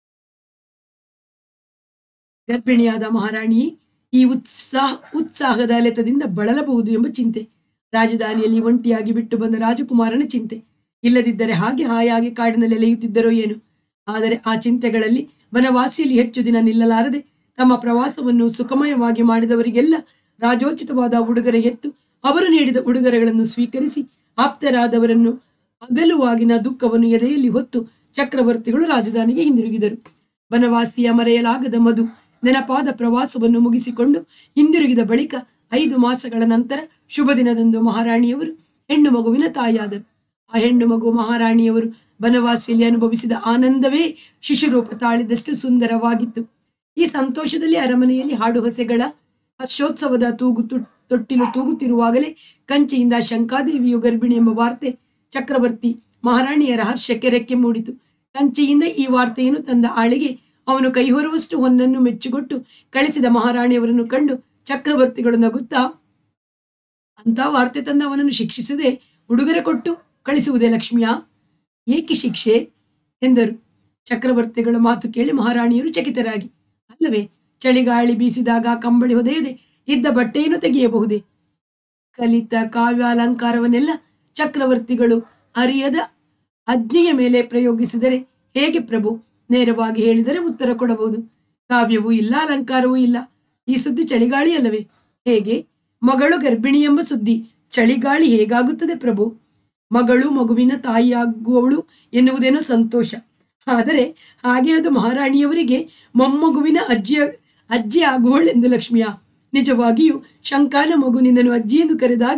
ಗರ್ಭಿಣಿಯಾದ ಮಹಾರಾಣಿ ಈ ಉತ್ಸಾಹ ಉತ್ಸಾಹದ ಅಲೆತದಿಂದ ಬಳಲಬಹುದು ಎಂಬ ಚಿಂತೆ ರಾಜಧಾನಿಯಲ್ಲಿ ಒಂಟಿಯಾಗಿ ಬಿಟ್ಟು ಬಂದ ರಾಜಕುಮಾರನ ಚಿಂತೆ ಇಲ್ಲದಿದ್ದರೆ ಹಾಗೆ ಹಾಯಾಗಿ ಕಾಡಿನಲ್ಲಿ ಅಲೆಯುತ್ತಿದ್ದರೋ ಏನು ಆದರೆ ಆ ಚಿಂತೆಗಳಲ್ಲಿ ವನವಾಸಿಯಲ್ಲಿ ಹೆಚ್ಚು ದಿನ ನಿಲ್ಲಲಾರದೆ ತಮ್ಮ ಪ್ರವಾಸವನ್ನು ಸುಖಮಯವಾಗಿ ಮಾಡಿದವರಿಗೆಲ್ಲ ರಾಜೋಚಿತವಾದ ಉಡುಗೊರೆ ಎತ್ತು ಅವರು ನೀಡಿದ ಉಡುಗೊರೆಗಳನ್ನು ಸ್ವೀಕರಿಸಿ ಆಪ್ತರಾದವರನ್ನು ಅಗಲುವಾಗಿನ ದುಃಖವನ್ನು ಎದೆಯಲ್ಲಿ ಹೊತ್ತು ಚಕ್ರವರ್ತಿಗಳು ರಾಜಧಾನಿಗೆ ಹಿಂದಿರುಗಿದರು ವನವಾಸಿಯ ಮರೆಯಲಾಗದ ಮಧು ನೆನಪಾದ ಪ್ರವಾಸವನ್ನು ಮುಗಿಸಿಕೊಂಡು ಹಿಂದಿರುಗಿದ ಬಳಿಕ ಐದು ಮಾಸಗಳ ನಂತರ ಶುಭ ದಿನದಂದು ಮಹಾರಾಣಿಯವರು ಹೆಣ್ಣು ಮಗುವಿನ ತಾಯಿಯಾದರು ಆ ಹೆಣ್ಣು ಮಗು ಮಹಾರಾಣಿಯವರು ಬನವಾಸಿಯಲ್ಲಿ ಅನುಭವಿಸಿದ ಆನಂದವೇ ಶಿಶುರೂಪ ತಾಳಿದಷ್ಟು ಸುಂದರವಾಗಿತ್ತು ಈ ಸಂತೋಷದಲ್ಲಿ ಅರಮನೆಯಲ್ಲಿ ಹಾಡು ಹೊಸೆಗಳ ಹರ್ಷೋತ್ಸವದ ತೂಗು ತು- ತೊಟ್ಟಿಲು ತೂಗುತ್ತಿರುವಾಗಲೇ ಕಂಚಿಯಿಂದ ಶಂಕಾದೇವಿಯು ಗರ್ಭಿಣಿ ಎಂಬ ವಾರ್ತೆ ಚಕ್ರವರ್ತಿ ಮಹಾರಾಣಿಯರ ಹರ್ಷಕ್ಕೆ ರೆಕ್ಕೆ ಮೂಡಿತು ಕಂಚಿಯಿಂದ ಈ ವಾರ್ತೆಯನ್ನು ತಂದ ಆಳಿಗೆ ಅವನು ಕೈಹೊರುವಷ್ಟು ಹೊನ್ನನ್ನು ಮೆಚ್ಚುಗೊಟ್ಟು ಕಳಿಸಿದ ಮಹಾರಾಣಿಯವರನ್ನು ಕಂಡು ಚಕ್ರವರ್ತಿಗಳು ನಗುತ್ತಾ ಅಂತ ವಾರ್ತೆ ತಂದ ಅವನನ್ನು ಶಿಕ್ಷಿಸದೆ ಉಡುಗೊರೆ ಕೊಟ್ಟು ಕಳಿಸುವುದೇ ಲಕ್ಷ್ಮಿಯ ಏಕೆ ಶಿಕ್ಷೆ ಎಂದರು ಚಕ್ರವರ್ತಿಗಳ ಮಾತು ಕೇಳಿ ಮಹಾರಾಣಿಯರು ಚಕಿತರಾಗಿ ಅಲ್ಲವೇ ಚಳಿಗಾಳಿ ಬೀಸಿದಾಗ ಕಂಬಳಿ ಹೊದೆಯದೆ ಇದ್ದ ಬಟ್ಟೆಯನ್ನು ತೆಗೆಯಬಹುದೇ ಕಲಿತ ಕಾವ್ಯಾಲಂಕಾರವನ್ನೆಲ್ಲ ಚಕ್ರವರ್ತಿಗಳು ಅರಿಯದ ಅಜ್ಞೆಯ ಮೇಲೆ ಪ್ರಯೋಗಿಸಿದರೆ ಹೇಗೆ ಪ್ರಭು ನೇರವಾಗಿ ಹೇಳಿದರೆ ಉತ್ತರ ಕೊಡಬಹುದು ಕಾವ್ಯವೂ ಇಲ್ಲ ಅಲಂಕಾರವೂ ಇಲ್ಲ ಈ ಸುದ್ದಿ ಚಳಿಗಾಳಿ ಅಲ್ಲವೇ ಹೇಗೆ ಮಗಳು ಗರ್ಭಿಣಿ ಎಂಬ ಸುದ್ದಿ ಚಳಿಗಾಳಿ ಹೇಗಾಗುತ್ತದೆ ಪ್ರಭು ಮಗಳು ಮಗುವಿನ ತಾಯಿಯಾಗುವವಳು ಎನ್ನುವುದೇನೋ ಸಂತೋಷ ಆದರೆ ಹಾಗೆ ಅದು ಮಹಾರಾಣಿಯವರಿಗೆ ಮೊಮ್ಮಗುವಿನ ಅಜ್ಜಿಯ ಅಜ್ಜಿ ಆಗುವಳೆಂದು ಲಕ್ಷ್ಮಿಯ ನಿಜವಾಗಿಯೂ ಶಂಕಾನ ಮಗು ನಿನ್ನನ್ನು ಅಜ್ಜಿ ಎಂದು ಕರೆದಾಗ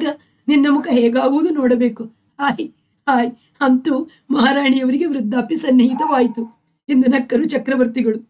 ನಿನ್ನ ಮುಖ ಹೇಗಾಗುವುದು ನೋಡಬೇಕು ಹಾಯ್ ಹಾಯ್ ಅಂತೂ ಮಹಾರಾಣಿಯವರಿಗೆ ವೃದ್ಧಾಪ್ಯ ಸನ್ನಿಹಿತವಾಯಿತು ಎಂದು ನಕ್ಕರು ಚಕ್ರವರ್ತಿಗಳು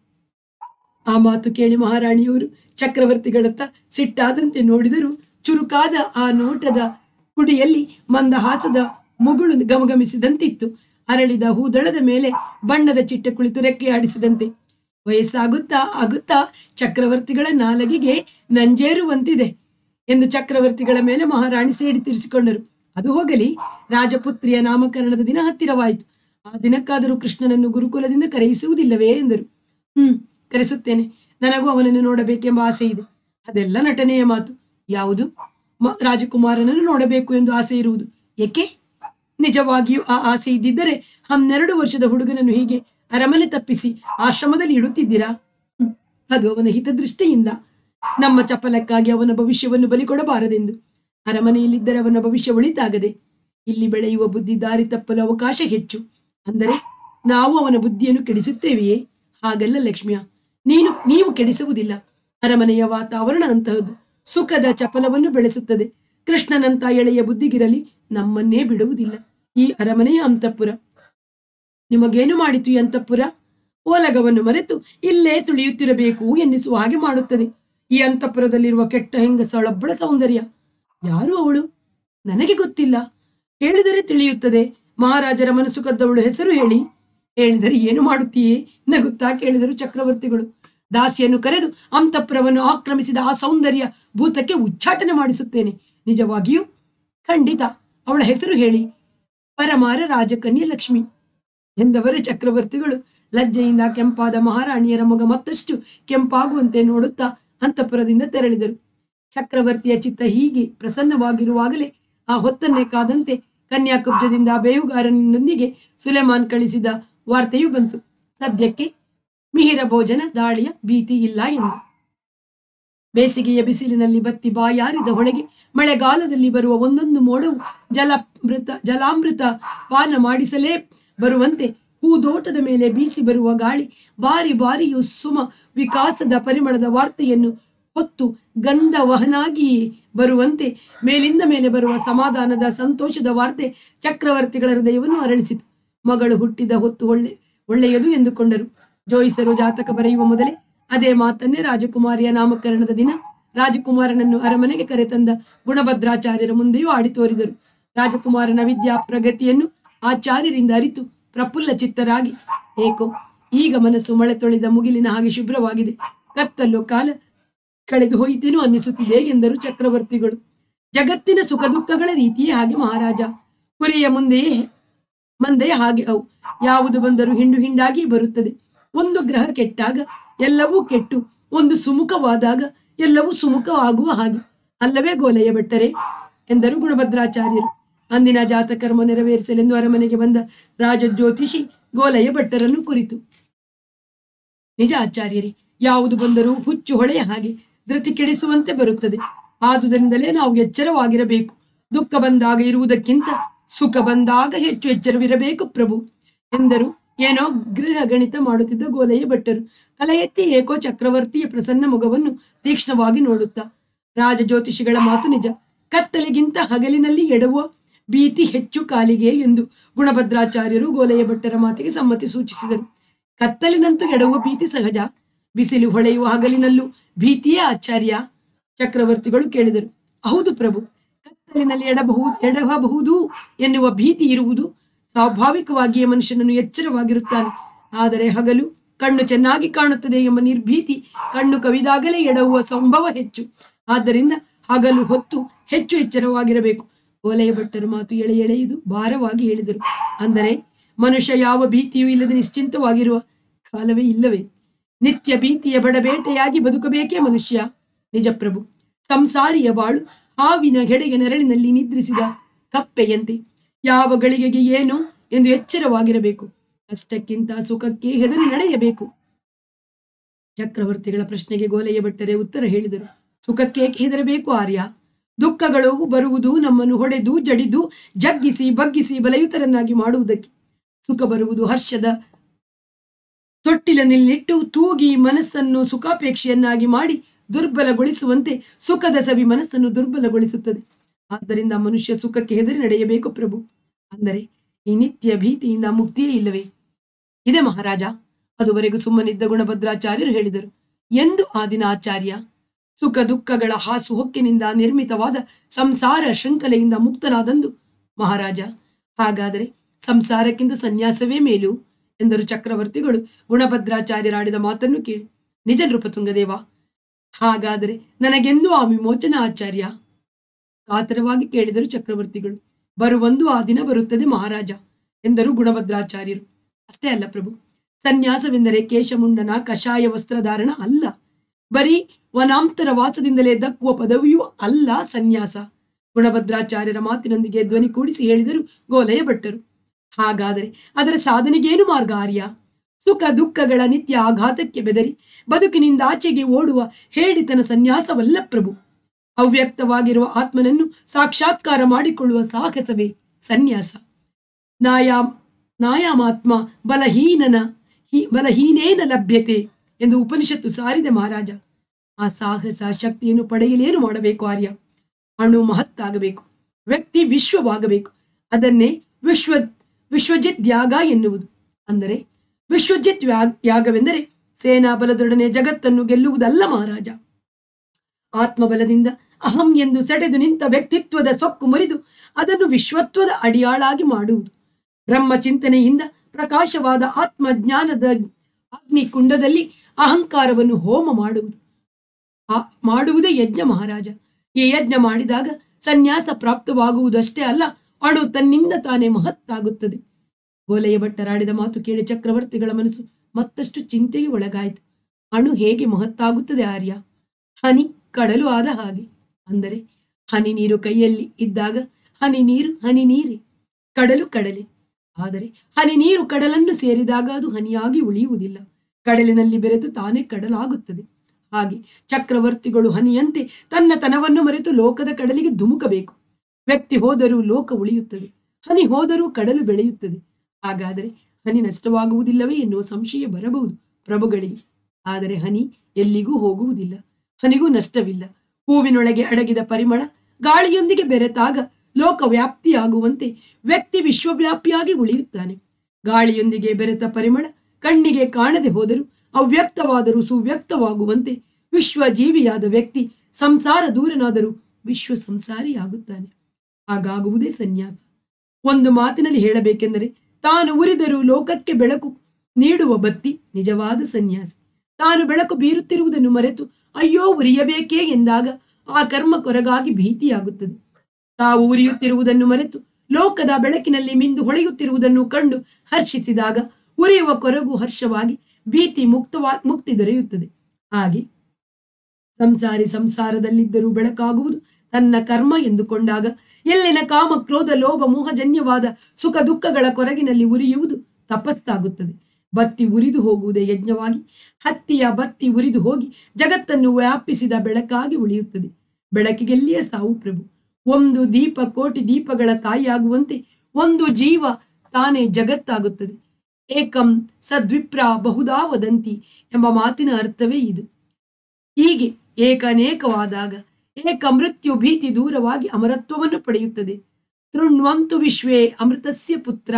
ಆ ಮಾತು ಕೇಳಿ ಮಹಾರಾಣಿಯವರು ಚಕ್ರವರ್ತಿಗಳತ್ತ ಸಿಟ್ಟಾದಂತೆ ನೋಡಿದರು ಚುರುಕಾದ ಆ ನೋಟದ ಕುಡಿಯಲ್ಲಿ ಮಂದಹಾಸದ ಮುಗುಳು ಗಮಗಮಿಸಿದಂತಿತ್ತು ಅರಳಿದ ಹೂದಳದ ಮೇಲೆ ಬಣ್ಣದ ಚಿಟ್ಟೆ ಕುಳಿತು ರೆಕ್ಕೆ ಆಡಿಸಿದಂತೆ ವಯಸ್ಸಾಗುತ್ತಾ ಆಗುತ್ತಾ ಚಕ್ರವರ್ತಿಗಳ ನಾಲಗೆಗೆ ನಂಜೇರುವಂತಿದೆ ಎಂದು ಚಕ್ರವರ್ತಿಗಳ ಮೇಲೆ ಮಹಾರಾಣಿ ಸೇಡಿ ತೀರಿಸಿಕೊಂಡರು ಅದು ಹೋಗಲಿ ರಾಜಪುತ್ರಿಯ ನಾಮಕರಣದ ದಿನ ಹತ್ತಿರವಾಯಿತು ಆ ದಿನಕ್ಕಾದರೂ ಕೃಷ್ಣನನ್ನು ಗುರುಕುಲದಿಂದ ಕರೆಯಿಸುವುದಿಲ್ಲವೇ ಎಂದರು ಹ್ಮ್ ಕರೆಸುತ್ತೇನೆ ನನಗೂ ಅವನನ್ನು ನೋಡಬೇಕೆಂಬ ಆಸೆ ಇದೆ ಅದೆಲ್ಲ ನಟನೆಯ ಮಾತು ಯಾವುದು ಮ- ರಾಜಕುಮಾರನನ್ನು ನೋಡಬೇಕು ಎಂದು ಆಸೆ ಇರುವುದು ಏಕೆ ನಿಜವಾಗಿಯೂ ಆ ಆಸೆ ಇದ್ದಿದ್ದರೆ ಹನ್ನೆರಡು ವರ್ಷದ ಹುಡುಗನನ್ನು ಹೀಗೆ ಅರಮನೆ ತಪ್ಪಿಸಿ ಆಶ್ರಮದಲ್ಲಿ ಇಡುತ್ತಿದ್ದೀರಾ ಹ್ಮ್. ಅದು ಅವನ ಹಿತದೃಷ್ಟಿಯಿಂದ ನಮ್ಮ ಚಪಲಕ್ಕಾಗಿ ಅವನ ಭವಿಷ್ಯವನ್ನು ಬಲಿ ಕೊಡಬಾರದೆಂದು ಅರಮನೆಯಲ್ಲಿದ್ದರೆ ಅವನ ಭವಿಷ್ಯ ಒಳಿತಾಗದೆ ಇಲ್ಲಿ ಬೆಳೆಯುವ ಬುದ್ಧಿ ದಾರಿ ತಪ್ಪಲು ಅವಕಾಶ ಹೆಚ್ಚು ಅಂದರೆ ನಾವು ಅವನ ಬುದ್ಧಿಯನ್ನು ಕೆಡಿಸುತ್ತೇವೆಯೇ ಹಾಗಲ್ಲ ಲಕ್ಷ್ಮಿಯ ನೀನು ನೀವು ಕೆಡಿಸುವುದಿಲ್ಲ ಅರಮನೆಯ ವಾತಾವರಣ ಅಂತಹದ್ದು ಸುಖದ ಚಪಲವನ್ನು ಬೆಳೆಸುತ್ತದೆ ಕೃಷ್ಣನಂತ ಎಳೆಯ ಬುದ್ಧಿಗಿರಲಿ ನಮ್ಮನ್ನೇ ಬಿಡುವುದಿಲ್ಲ ಈ ಅರಮನೆಯ ಅಂತಃಪುರ ನಿಮಗೇನು ಮಾಡಿತು ಈ ಅಂತಃಪುರ ಓಲಗವನ್ನು ಮರೆತು ಇಲ್ಲೇ ತುಳಿಯುತ್ತಿರಬೇಕು ಎನ್ನಿಸುವ ಹಾಗೆ ಮಾಡುತ್ತದೆ ಈ ಅಂತಃಪುರದಲ್ಲಿರುವ ಕೆಟ್ಟ ಹೆಂಗಸಳೊಬ್ಬಳ ಸೌಂದರ್ಯ ಯಾರು ಅವಳು ನನಗೆ ಗೊತ್ತಿಲ್ಲ ಹೇಳಿದರೆ ತಿಳಿಯುತ್ತದೆ ಮಹಾರಾಜರ ಮನಸ್ಸು ಕದ್ದವಳು ಹೆಸರು ಹೇಳಿ ಹೇಳಿದರೆ ಏನು ಮಾಡುತ್ತೀಯೇ ನಗುತ್ತಾ ಕೇಳಿದರು ಚಕ್ರವರ್ತಿಗಳು ದಾಸಿಯನ್ನು ಕರೆದು ಅಂತಃಪುರವನ್ನು ಆಕ್ರಮಿಸಿದ ಆ ಸೌಂದರ್ಯ ಭೂತಕ್ಕೆ ಉಚ್ಚಾಟನೆ ಮಾಡಿಸುತ್ತೇನೆ ನಿಜವಾಗಿಯೂ ಖಂಡಿತ ಅವಳ ಹೆಸರು ಹೇಳಿ ಪರಮಾರ ರಾಜಕನ್ಯೆ ಲಕ್ಷ್ಮಿ ಎಂದವರ ಚಕ್ರವರ್ತಿಗಳು ಲಜ್ಜೆಯಿಂದ ಕೆಂಪಾದ ಮಹಾರಾಣಿಯರ ಮೊಗ ಮತ್ತಷ್ಟು ಕೆಂಪಾಗುವಂತೆ ನೋಡುತ್ತಾ ಅಂತಃಪುರದಿಂದ ತೆರಳಿದರು ಚಕ್ರವರ್ತಿಯ ಚಿತ್ತ ಹೀಗೆ ಪ್ರಸನ್ನವಾಗಿರುವಾಗಲೇ ಆ ಹೊತ್ತನ್ನೇ ಕಾದಂತೆ ಕನ್ಯಾಕುಬ್ಜದಿಂದ ಬೇಹುಗಾರನೊಂದಿಗೆ ಸುಲೆಮಾನ್ ಕಳಿಸಿದ ವಾರ್ತೆಯು ಬಂತು ಸದ್ಯಕ್ಕೆ ಮಿಹಿರ ಭೋಜನ ದಾಳಿಯ ಭೀತಿ ಇಲ್ಲ ಎಂದು ಬೇಸಿಗೆಯ ಬಿಸಿಲಿನಲ್ಲಿ ಬತ್ತಿ ಬಾಯಾರಿದ ಹೊಳೆಗೆ ಮಳೆಗಾಲದಲ್ಲಿ ಬರುವ ಒಂದೊಂದು ಮೋಡವು ಜಲಾಮೃತ ಜಲಾಮೃತ ಪಾನ ಮಾಡಿಸಲೇ ಬರುವಂತೆ ಹೂದೋಟದ ಮೇಲೆ ಬೀಸಿ ಬರುವ ಗಾಳಿ ಬಾರಿ ಬಾರಿಯೂ ಸುಮ ವಿಕಾಸದ ಪರಿಮಳದ ವಾರ್ತೆಯನ್ನು ಹೊತ್ತು ಗಂಧವಹನಾಗಿಯೇ ಬರುವಂತೆ ಮೇಲಿಂದ ಮೇಲೆ ಬರುವ ಸಮಾಧಾನದ ಸಂತೋಷದ ವಾರ್ತೆ ಚಕ್ರವರ್ತಿಗಳ ಹೃದಯವನ್ನು ಅರಳಿಸಿತು ಮಗಳು ಹುಟ್ಟಿದ ಹೊತ್ತು ಒಳ್ಳೆ ಒಳ್ಳೆಯದು ಎಂದುಕೊಂಡರು ಜೋಯಿಸರು ಜಾತಕ ಬರೆಯುವ ಮೊದಲೇ ಅದೇ ಮಾತನ್ನೇ ರಾಜಕುಮಾರಿಯ ನಾಮಕರಣದ ದಿನ ರಾಜಕುಮಾರನನ್ನು ಅರಮನೆಗೆ ಕರೆತಂದ ಗುಣಭದ್ರಾಚಾರ್ಯರ ಮುಂದೆಯೂ ಆಡಿ ತೋರಿದರು ರಾಜಕುಮಾರನ ವಿದ್ಯಾ ಪ್ರಗತಿಯನ್ನು ಆಚಾರ್ಯರಿಂದ ಅರಿತು ಪ್ರಫುಲ್ಲ ಚಿತ್ತರಾಗಿ ಏಕೋ ಈಗ ಮನಸ್ಸು ಮಳೆ ತೊಳೆದ ಮುಗಿಲಿನ ಹಾಗೆ ಶುಭ್ರವಾಗಿದೆ ಕತ್ತಲು ಕಾಲ ಕಳೆದು ಹೋಯಿತೇನೋ ಅನ್ನಿಸುತ್ತಿದೆ ಎಂದರು ಚಕ್ರವರ್ತಿಗಳು ಜಗತ್ತಿನ ಸುಖ ದುಃಖಗಳ ರೀತಿಯೇ ಹಾಗೆ ಮಹಾರಾಜ ಕುರಿಯ ಮುಂದೆಯೇ ಮಂದೆ ಹಾಗೆ ಅವು ಯಾವುದು ಬಂದರೂ ಹಿಂಡು ಹಿಂಡಾಗಿ ಬರುತ್ತದೆ ಒಂದು ಗ್ರಹ ಕೆಟ್ಟಾಗ ಎಲ್ಲವೂ ಕೆಟ್ಟು ಒಂದು ಸುಮುಖವಾದಾಗ ಎಲ್ಲವೂ ಸುಮುಖ ಆಗುವ ಹಾಗೆ ಅಲ್ಲವೇ ಗೋಲೆಯ ಭಟ್ಟರೆ ಎಂದರು ಗುಣಭದ್ರಾಚಾರ್ಯರು ಅಂದಿನ ಜಾತಕರ್ಮ ನೆರವೇರಿಸಲೆಂದು ಅರಮನೆಗೆ ಬಂದ ರಾಜಜ್ಯೋತಿಷಿ ಗೋಲೆಯ ಭಟ್ಟರನ್ನು ಕುರಿತು ನಿಜ ಆಚಾರ್ಯರೇ ಯಾವುದು ಬಂದರೂ ಹುಚ್ಚು ಹೊಳೆಯ ಹಾಗೆ ಧೃತಿ ಕೆಡಿಸುವಂತೆ ಬರುತ್ತದೆ ಆದುದರಿಂದಲೇ ನಾವು ಎಚ್ಚರವಾಗಿರಬೇಕು ದುಃಖ ಬಂದಾಗ ಇರುವುದಕ್ಕಿಂತ ಸುಖ ಬಂದಾಗ ಹೆಚ್ಚು ಎಚ್ಚರವಿರಬೇಕು ಪ್ರಭು ಎಂದರು ಏನೋ ಗೃಹ ಗಣಿತ ಮಾಡುತ್ತಿದ್ದ ಗೋಲೆಯ ಭಟ್ಟರು ತಲೆ ಎತ್ತಿ ಏಕೋ ಚಕ್ರವರ್ತಿಯ ಪ್ರಸನ್ನ ಮುಖವನ್ನು ತೀಕ್ಷ್ಣವಾಗಿ ನೋಡುತ್ತಾ ರಾಜ ಜ್ಯೋತಿಷಿಗಳ ಮಾತು ನಿಜ ಕತ್ತಲಿಗಿಂತ ಹಗಲಿನಲ್ಲಿ ಎಡವುವ ಭೀತಿ ಹೆಚ್ಚು ಕಾಲಿಗೆ ಎಂದು ಗುಣಭದ್ರಾಚಾರ್ಯರು ಗೋಲೆಯ ಭಟ್ಟರ ಮಾತಿಗೆ ಸಮ್ಮತಿ ಸೂಚಿಸಿದರು ಕತ್ತಲಿನಂತೂ ಎಡವುವ ಭೀತಿ ಸಹಜ ಬಿಸಿಲು ಹೊಳೆಯುವ ಹಗಲಿನಲ್ಲೂ ಭೀತಿಯೇ ಆಚಾರ್ಯ ಚಕ್ರವರ್ತಿಗಳು ಕೇಳಿದರು ಹೌದು ಪ್ರಭು ಕತ್ತಲಿನಲ್ಲಿ ಎಡಬಹುದು ಎಡವಬಹುದು ಎನ್ನುವ ಭೀತಿ ಇರುವುದು ಸ್ವಾಭಾವಿಕವಾಗಿಯೇ ಮನುಷ್ಯನನ್ನು ಎಚ್ಚರವಾಗಿರುತ್ತಾನೆ ಆದರೆ ಹಗಲು ಕಣ್ಣು ಚೆನ್ನಾಗಿ ಕಾಣುತ್ತದೆ ಎಂಬ ನಿರ್ಭೀತಿ ಕಣ್ಣು ಕವಿದಾಗಲೇ ಎಡವುವ ಸಂಭವ ಹೆಚ್ಚು ಆದ್ದರಿಂದ ಹಗಲು ಹೊತ್ತು ಹೆಚ್ಚು ಎಚ್ಚರವಾಗಿರಬೇಕು ಓಲೆಯ ಭಟ್ಟರ ಮಾತು ಎಳೆ ಎಳೆಯುವುದು ಭಾರವಾಗಿ ಹೇಳಿದರು ಅಂದರೆ ಮನುಷ್ಯ ಯಾವ ಭೀತಿಯೂ ಇಲ್ಲದೆ ನಿಶ್ಚಿಂತವಾಗಿರುವ ಕಾಲವೇ ಇಲ್ಲವೇ ನಿತ್ಯ ಭೀತಿಯ ಬಡಬೇಟೆಯಾಗಿ ಬದುಕಬೇಕೇ ಮನುಷ್ಯ ನಿಜ ಪ್ರಭು ಸಂಸಾರಿಯ ಬಾಳು ಹಾವಿನ ಗೆಡೆಗೆ ನೆರಳಿನಲ್ಲಿ ನಿದ್ರಿಸಿದ ಕಪ್ಪೆಯಂತೆ ಯಾವ ಗಳಿಗೆಗೆ ಏನು ಎಂದು ಎಚ್ಚರವಾಗಿರಬೇಕು ಕಷ್ಟಕ್ಕಿಂತ ಸುಖಕ್ಕೆ ಹೆದರಿ ನಡೆಯಬೇಕು ಚಕ್ರವರ್ತಿಗಳ ಪ್ರಶ್ನೆಗೆ ಗೋಲೆಯ ಭಟ್ಟರೆ ಉತ್ತರ ಹೇಳಿದರು ಸುಖಕ್ಕೆ ಹೆದರಬೇಕು ಆರ್ಯ ದುಃಖಗಳು ಬರುವುದು ನಮ್ಮನ್ನು ಹೊಡೆದು ಜಡಿದು ಜಗ್ಗಿಸಿ ಬಗ್ಗಿಸಿ ಬಲಯುತರನ್ನಾಗಿ ಮಾಡುವುದಕ್ಕೆ ಸುಖ ಬರುವುದು ಹರ್ಷದ ತೊಟ್ಟಿಲನ್ನಿಟ್ಟು ತೂಗಿ ಮನಸ್ಸನ್ನು ಸುಖಾಪೇಕ್ಷೆಯನ್ನಾಗಿ ಮಾಡಿ ದುರ್ಬಲಗೊಳಿಸುವಂತೆ ಸುಖದ ಸವಿ ಮನಸ್ಸನ್ನು ದುರ್ಬಲಗೊಳಿಸುತ್ತದೆ ಆದ್ದರಿಂದ ಮನುಷ್ಯ ಸುಖಕ್ಕೆ ಹೆದರಿ ನಡೆಯಬೇಕು ಪ್ರಭು ಅಂದರೆ ಈ ನಿತ್ಯ ಭೀತಿಯಿಂದ ಮುಕ್ತಿಯೇ ಇಲ್ಲವೇ ಇದೆ ಮಹಾರಾಜ ಅದುವರೆಗೂ ಸುಮ್ಮನಿದ್ದ ಗುಣಭದ್ರಾಚಾರ್ಯರು ಹೇಳಿದರು ಎಂದು ಆ ದಿನ ಆಚಾರ್ಯ ಸುಖ ದುಃಖಗಳ ಹಾಸು ಹೊಕ್ಕಿನಿಂದ ನಿರ್ಮಿತವಾದ ಸಂಸಾರ ಶೃಂಖಲೆಯಿಂದ ಮುಕ್ತನಾದಂದು ಮಹಾರಾಜ ಹಾಗಾದರೆ ಸಂಸಾರಕ್ಕಿಂತ ಸನ್ಯಾಸವೇ ಮೇಲು ಎಂದರು ಚಕ್ರವರ್ತಿಗಳು ಗುಣಭದ್ರಾಚಾರ್ಯರಾಡಿದ ಮಾತನ್ನು ಕೇಳಿ ನಿಜ ನೃಪತುಂಗದೇವ ಹಾಗಾದರೆ ನನಗೆಂದೂ ಆ ವಿಮೋಚನ ಆಚಾರ್ಯ ಕಾತರವಾಗಿ ಕೇಳಿದರು ಚಕ್ರವರ್ತಿಗಳು ಬರುವಂದು ಆ ದಿನ ಬರುತ್ತದೆ ಮಹಾರಾಜ ಎಂದರು ಗುಣಭದ್ರಾಚಾರ್ಯರು ಅಷ್ಟೇ ಅಲ್ಲ ಪ್ರಭು ಸನ್ಯಾಸವೆಂದರೆ ಕೇಶಮುಂಡನ ಕಷಾಯ ವಸ್ತ್ರಧಾರಣ ಅಲ್ಲ ಬರೀ ವನಾಂತರ ವಾಸದಿಂದಲೇ ದಕ್ಕುವ ಪದವಿಯೂ ಅಲ್ಲ ಸನ್ಯಾಸ ಗುಣಭದ್ರಾಚಾರ್ಯರ ಮಾತಿನೊಂದಿಗೆ ಧ್ವನಿ ಕೂಡಿಸಿ ಹೇಳಿದರು ಗೋಲಯ ಭಟ್ಟರು ಹಾಗಾದರೆ ಅದರ ಸಾಧನೆಗೇನು ಮಾರ್ಗ ಆರ್ಯ ಸುಖ ದುಃಖಗಳ ನಿತ್ಯ ಆಘಾತಕ್ಕೆ ಬೆದರಿ ಬದುಕಿನಿಂದ ಆಚೆಗೆ ಓಡುವ ಹೇಳಿತನ ಸನ್ಯಾಸವಲ್ಲ ಪ್ರಭು ಅವ್ಯಕ್ತವಾಗಿರುವ ಆತ್ಮನನ್ನು ಸಾಕ್ಷಾತ್ಕಾರ ಮಾಡಿಕೊಳ್ಳುವ ಸಾಹಸವೇ ಸನ್ಯಾಸ ನಾಯಾಮ್ ನಾಯಾಮಾತ್ಮ ಬಲಹೀನನ ಹಿ ಬಲಹೀನೇನ ಲಭ್ಯತೆ ಎಂದು ಉಪನಿಷತ್ತು ಸಾರಿದೆ ಮಹಾರಾಜ ಆ ಸಾಹಸ ಶಕ್ತಿಯನ್ನು ಪಡೆಯಲೇನು ಮಾಡಬೇಕು ಆರ್ಯ ಅಣು ಮಹತ್ತಾಗಬೇಕು ವ್ಯಕ್ತಿ ವಿಶ್ವವಾಗಬೇಕು ಅದನ್ನೇ ವಿಶ್ವ ವಿಶ್ವಜಿತ್ ಯಾಗ ಎನ್ನುವುದು ಅಂದರೆ ವಿಶ್ವಜಿತ್ ವ್ಯಾ- ಯಾಗವೆಂದರೆ ಸೇನಾ ಬಲದೊಡನೆ ಜಗತ್ತನ್ನು ಗೆಲ್ಲುವುದಲ್ಲ ಮಹಾರಾಜ ಆತ್ಮಬಲದಿಂದ ಅಹಂ ಎಂದು ಸೆಡೆದು ನಿಂತ ವ್ಯಕ್ತಿತ್ವದ ಸೊಕ್ಕು ಮುರಿದು ಅದನ್ನು ವಿಶ್ವತ್ವದ ಅಡಿಯಾಳಾಗಿ ಮಾಡುವುದು ಬ್ರಹ್ಮ ಚಿಂತನೆಯಿಂದ ಪ್ರಕಾಶವಾದ ಆತ್ಮಜ್ಞಾನದ ಅಗ್ನಿ ಕುಂಡದಲ್ಲಿ ಅಹಂಕಾರವನ್ನು ಹೋಮ ಮಾಡುವುದು ಆ ಮಾಡುವುದೇ ಯಜ್ಞ ಮಹಾರಾಜ ಈ ಯಜ್ಞ ಮಾಡಿದಾಗ ಸನ್ಯಾಸ ಪ್ರಾಪ್ತವಾಗುವುದಷ್ಟೇ ಅಲ್ಲ ಅಣು ತನ್ನಿಂದ ತಾನೇ ಮಹತ್ತಾಗುತ್ತದೆ ಗೋಲೆಯ ಭಟ್ಟರಾಡಿದ ಮಾತು ಕೇಳಿ ಚಕ್ರವರ್ತಿಗಳ ಮನಸ್ಸು ಮತ್ತಷ್ಟು ಚಿಂತೆಗೆ ಒಳಗಾಯಿತು ಅಣು ಹೇಗೆ ಮಹತ್ತಾಗುತ್ತದೆ ಆರ್ಯ ಹನಿ ಕಡಲು ಆದ ಹಾಗೆ ಅಂದರೆ ಹನಿ ನೀರು ಕೈಯಲ್ಲಿ ಇದ್ದಾಗ ಹನಿ ನೀರು ಹನಿ ನೀರೇ ಕಡಲು ಕಡಲೆ ಆದರೆ ಹನಿ ನೀರು ಕಡಲನ್ನು ಸೇರಿದಾಗ ಅದು ಹನಿಯಾಗಿ ಉಳಿಯುವುದಿಲ್ಲ ಕಡಲಿನಲ್ಲಿ ಬೆರೆತು ತಾನೇ ಕಡಲಾಗುತ್ತದೆ ಹಾಗೆ ಚಕ್ರವರ್ತಿಗಳು ಹನಿಯಂತೆ ತನ್ನ ತನವನ್ನು ಮರೆತು ಲೋಕದ ಕಡಲಿಗೆ ಧುಮುಕಬೇಕು ವ್ಯಕ್ತಿ ಹೋದರೂ ಲೋಕ ಉಳಿಯುತ್ತದೆ ಹನಿ ಹೋದರೂ ಕಡಲು ಬೆಳೆಯುತ್ತದೆ ಹಾಗಾದರೆ ಹನಿ ನಷ್ಟವಾಗುವುದಿಲ್ಲವೇ ಎನ್ನುವ ಸಂಶಯ ಬರಬಹುದು ಪ್ರಭುಗಳಿಗೆ ಆದರೆ ಹನಿ ಎಲ್ಲಿಗೂ ಹೋಗುವುದಿಲ್ಲ ಹನಿಗೂ ನಷ್ಟವಿಲ್ಲ ಹೂವಿನೊಳಗೆ ಅಡಗಿದ ಪರಿಮಳ ಗಾಳಿಯೊಂದಿಗೆ ಬೆರೆತಾಗ ಲೋಕ ವ್ಯಾಪ್ತಿಯಾಗುವಂತೆ ವ್ಯಕ್ತಿ ವಿಶ್ವವ್ಯಾಪಿಯಾಗಿ ಉಳಿಯುತ್ತಾನೆ ಗಾಳಿಯೊಂದಿಗೆ ಬೆರೆತ ಪರಿಮಳ ಕಣ್ಣಿಗೆ ಕಾಣದೆ ಹೋದರೂ ಅವ್ಯಕ್ತವಾದರೂ ಸುವ್ಯಕ್ತವಾಗುವಂತೆ ವಿಶ್ವ ಜೀವಿಯಾದ ವ್ಯಕ್ತಿ ಸಂಸಾರ ದೂರನಾದರೂ ವಿಶ್ವ ಸಂಸಾರಿಯಾಗುತ್ತಾನೆ ಹಾಗಾಗುವುದೇ ಸನ್ಯಾಸ ಒಂದು ಮಾತಿನಲ್ಲಿ ಹೇಳಬೇಕೆಂದರೆ ತಾನು ಉರಿದರೂ ಲೋಕಕ್ಕೆ ಬೆಳಕು ನೀಡುವ ಬತ್ತಿ ನಿಜವಾದ ಸನ್ಯಾಸಿ ತಾನು ಬೆಳಕು ಬೀರುತ್ತಿರುವುದನ್ನು ಮರೆತು ಅಯ್ಯೋ ಉರಿಯಬೇಕೇ ಎಂದಾಗ ಆ ಕರ್ಮ ಕೊರಗಾಗಿ ಭೀತಿಯಾಗುತ್ತದೆ ತಾವು ಉರಿಯುತ್ತಿರುವುದನ್ನು ಮರೆತು ಲೋಕದ ಬೆಳಕಿನಲ್ಲಿ ಮಿಂದು ಹೊಳೆಯುತ್ತಿರುವುದನ್ನು ಕಂಡು ಹರ್ಷಿಸಿದಾಗ ಉರಿಯುವ ಕೊರಗು ಹರ್ಷವಾಗಿ ಭೀತಿ ಮುಕ್ತವಾ ಮುಕ್ತಿ ದೊರೆಯುತ್ತದೆ ಹಾಗೆ ಸಂಸಾರಿ ಸಂಸಾರದಲ್ಲಿದ್ದರೂ ಬೆಳಕಾಗುವುದು ತನ್ನ ಕರ್ಮ ಎಂದುಕೊಂಡಾಗ ಎಲ್ಲಿನ ಕಾಮ ಕ್ರೋಧ ಲೋಭ ಮೋಹಜನ್ಯವಾದ ಸುಖ ದುಃಖಗಳ ಕೊರಗಿನಲ್ಲಿ ಉರಿಯುವುದು ತಪಸ್ಸಾಗುತ್ತದೆ ಬತ್ತಿ ಉರಿದು ಹೋಗುವುದೇ ಯಜ್ಞವಾಗಿ ಹತ್ತಿಯ ಬತ್ತಿ ಉರಿದು ಹೋಗಿ ಜಗತ್ತನ್ನು ವ್ಯಾಪಿಸಿದ ಬೆಳಕಾಗಿ ಉಳಿಯುತ್ತದೆ ಬೆಳಕಿಗೆಲ್ಲಿಯೇ ಸಾವು ಪ್ರಭು ಒಂದು ದೀಪ ಕೋಟಿ ದೀಪಗಳ ತಾಯಿಯಾಗುವಂತೆ ಒಂದು ಜೀವ ತಾನೇ ಜಗತ್ತಾಗುತ್ತದೆ ಏಕಂ ಸದ್ವಿಪ್ರ ಬಹುದಾ ವದಂತಿ ಎಂಬ ಮಾತಿನ ಅರ್ಥವೇ ಇದು ಹೀಗೆ ಏಕನೇಕವಾದಾಗ ಏಕ ಮೃತ್ಯು ಭೀತಿ ದೂರವಾಗಿ ಅಮರತ್ವವನ್ನು ಪಡೆಯುತ್ತದೆ ತೃಣ್ವಂತು ವಿಶ್ವೇ ಅಮೃತಸ್ಯ ಪುತ್ರ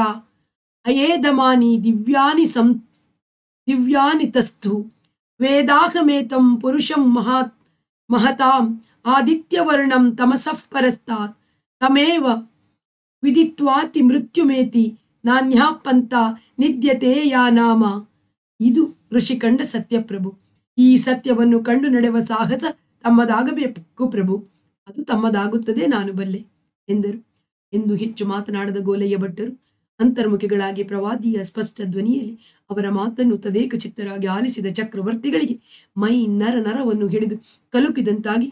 ಅಯೇದಮಾನಿ ದಿವ್ಯಾನಿ ಸಂ ದಿವ್ಯಾನಿ ತಸ್ಥು ವೇದಾಹಮೇತಂ ಪುರುಷಂ ಮಹಾತ್ ಮಹತಾಂ ಆದಿತ್ಯವರ್ಣಂ ತಮಸಃ ಪರಸ್ತಾತ್ ತಮೇವ ವಿದಿತ್ವಾತಿ ಮೃತ್ಯುಮೇತಿ ನಾನ್ಯಾ ಪಂಥ ನಿದ್ಯತೆ ಯಾ ನಾಮ ಇದು ಋಷಿ ಕಂಡ ಸತ್ಯಪ್ರಭು ಈ ಸತ್ಯವನ್ನು ಕಂಡು ನಡೆವ ಸಾಹಸ ತಮ್ಮದಾಗಬೇಕು ಪ್ರಭು ಅದು ತಮ್ಮದಾಗುತ್ತದೆ ನಾನು ಬಲ್ಲೆ ಎಂದರು ಎಂದು ಹೆಚ್ಚು ಮಾತನಾಡದ ಗೋಲೆಯ ಭಟ್ಟರು ಅಂತರ್ಮುಖಿಗಳಾಗಿ ಪ್ರವಾದಿಯ ಸ್ಪಷ್ಟ ಧ್ವನಿಯಲ್ಲಿ ಅವರ ಮಾತನ್ನು ತದೇಕ ಚಿತ್ತರಾಗಿ ಆಲಿಸಿದ ಚಕ್ರವರ್ತಿಗಳಿಗೆ ಮೈ ನರ ನರವನ್ನು ಹಿಡಿದು ಕಲುಕಿದಂತಾಗಿ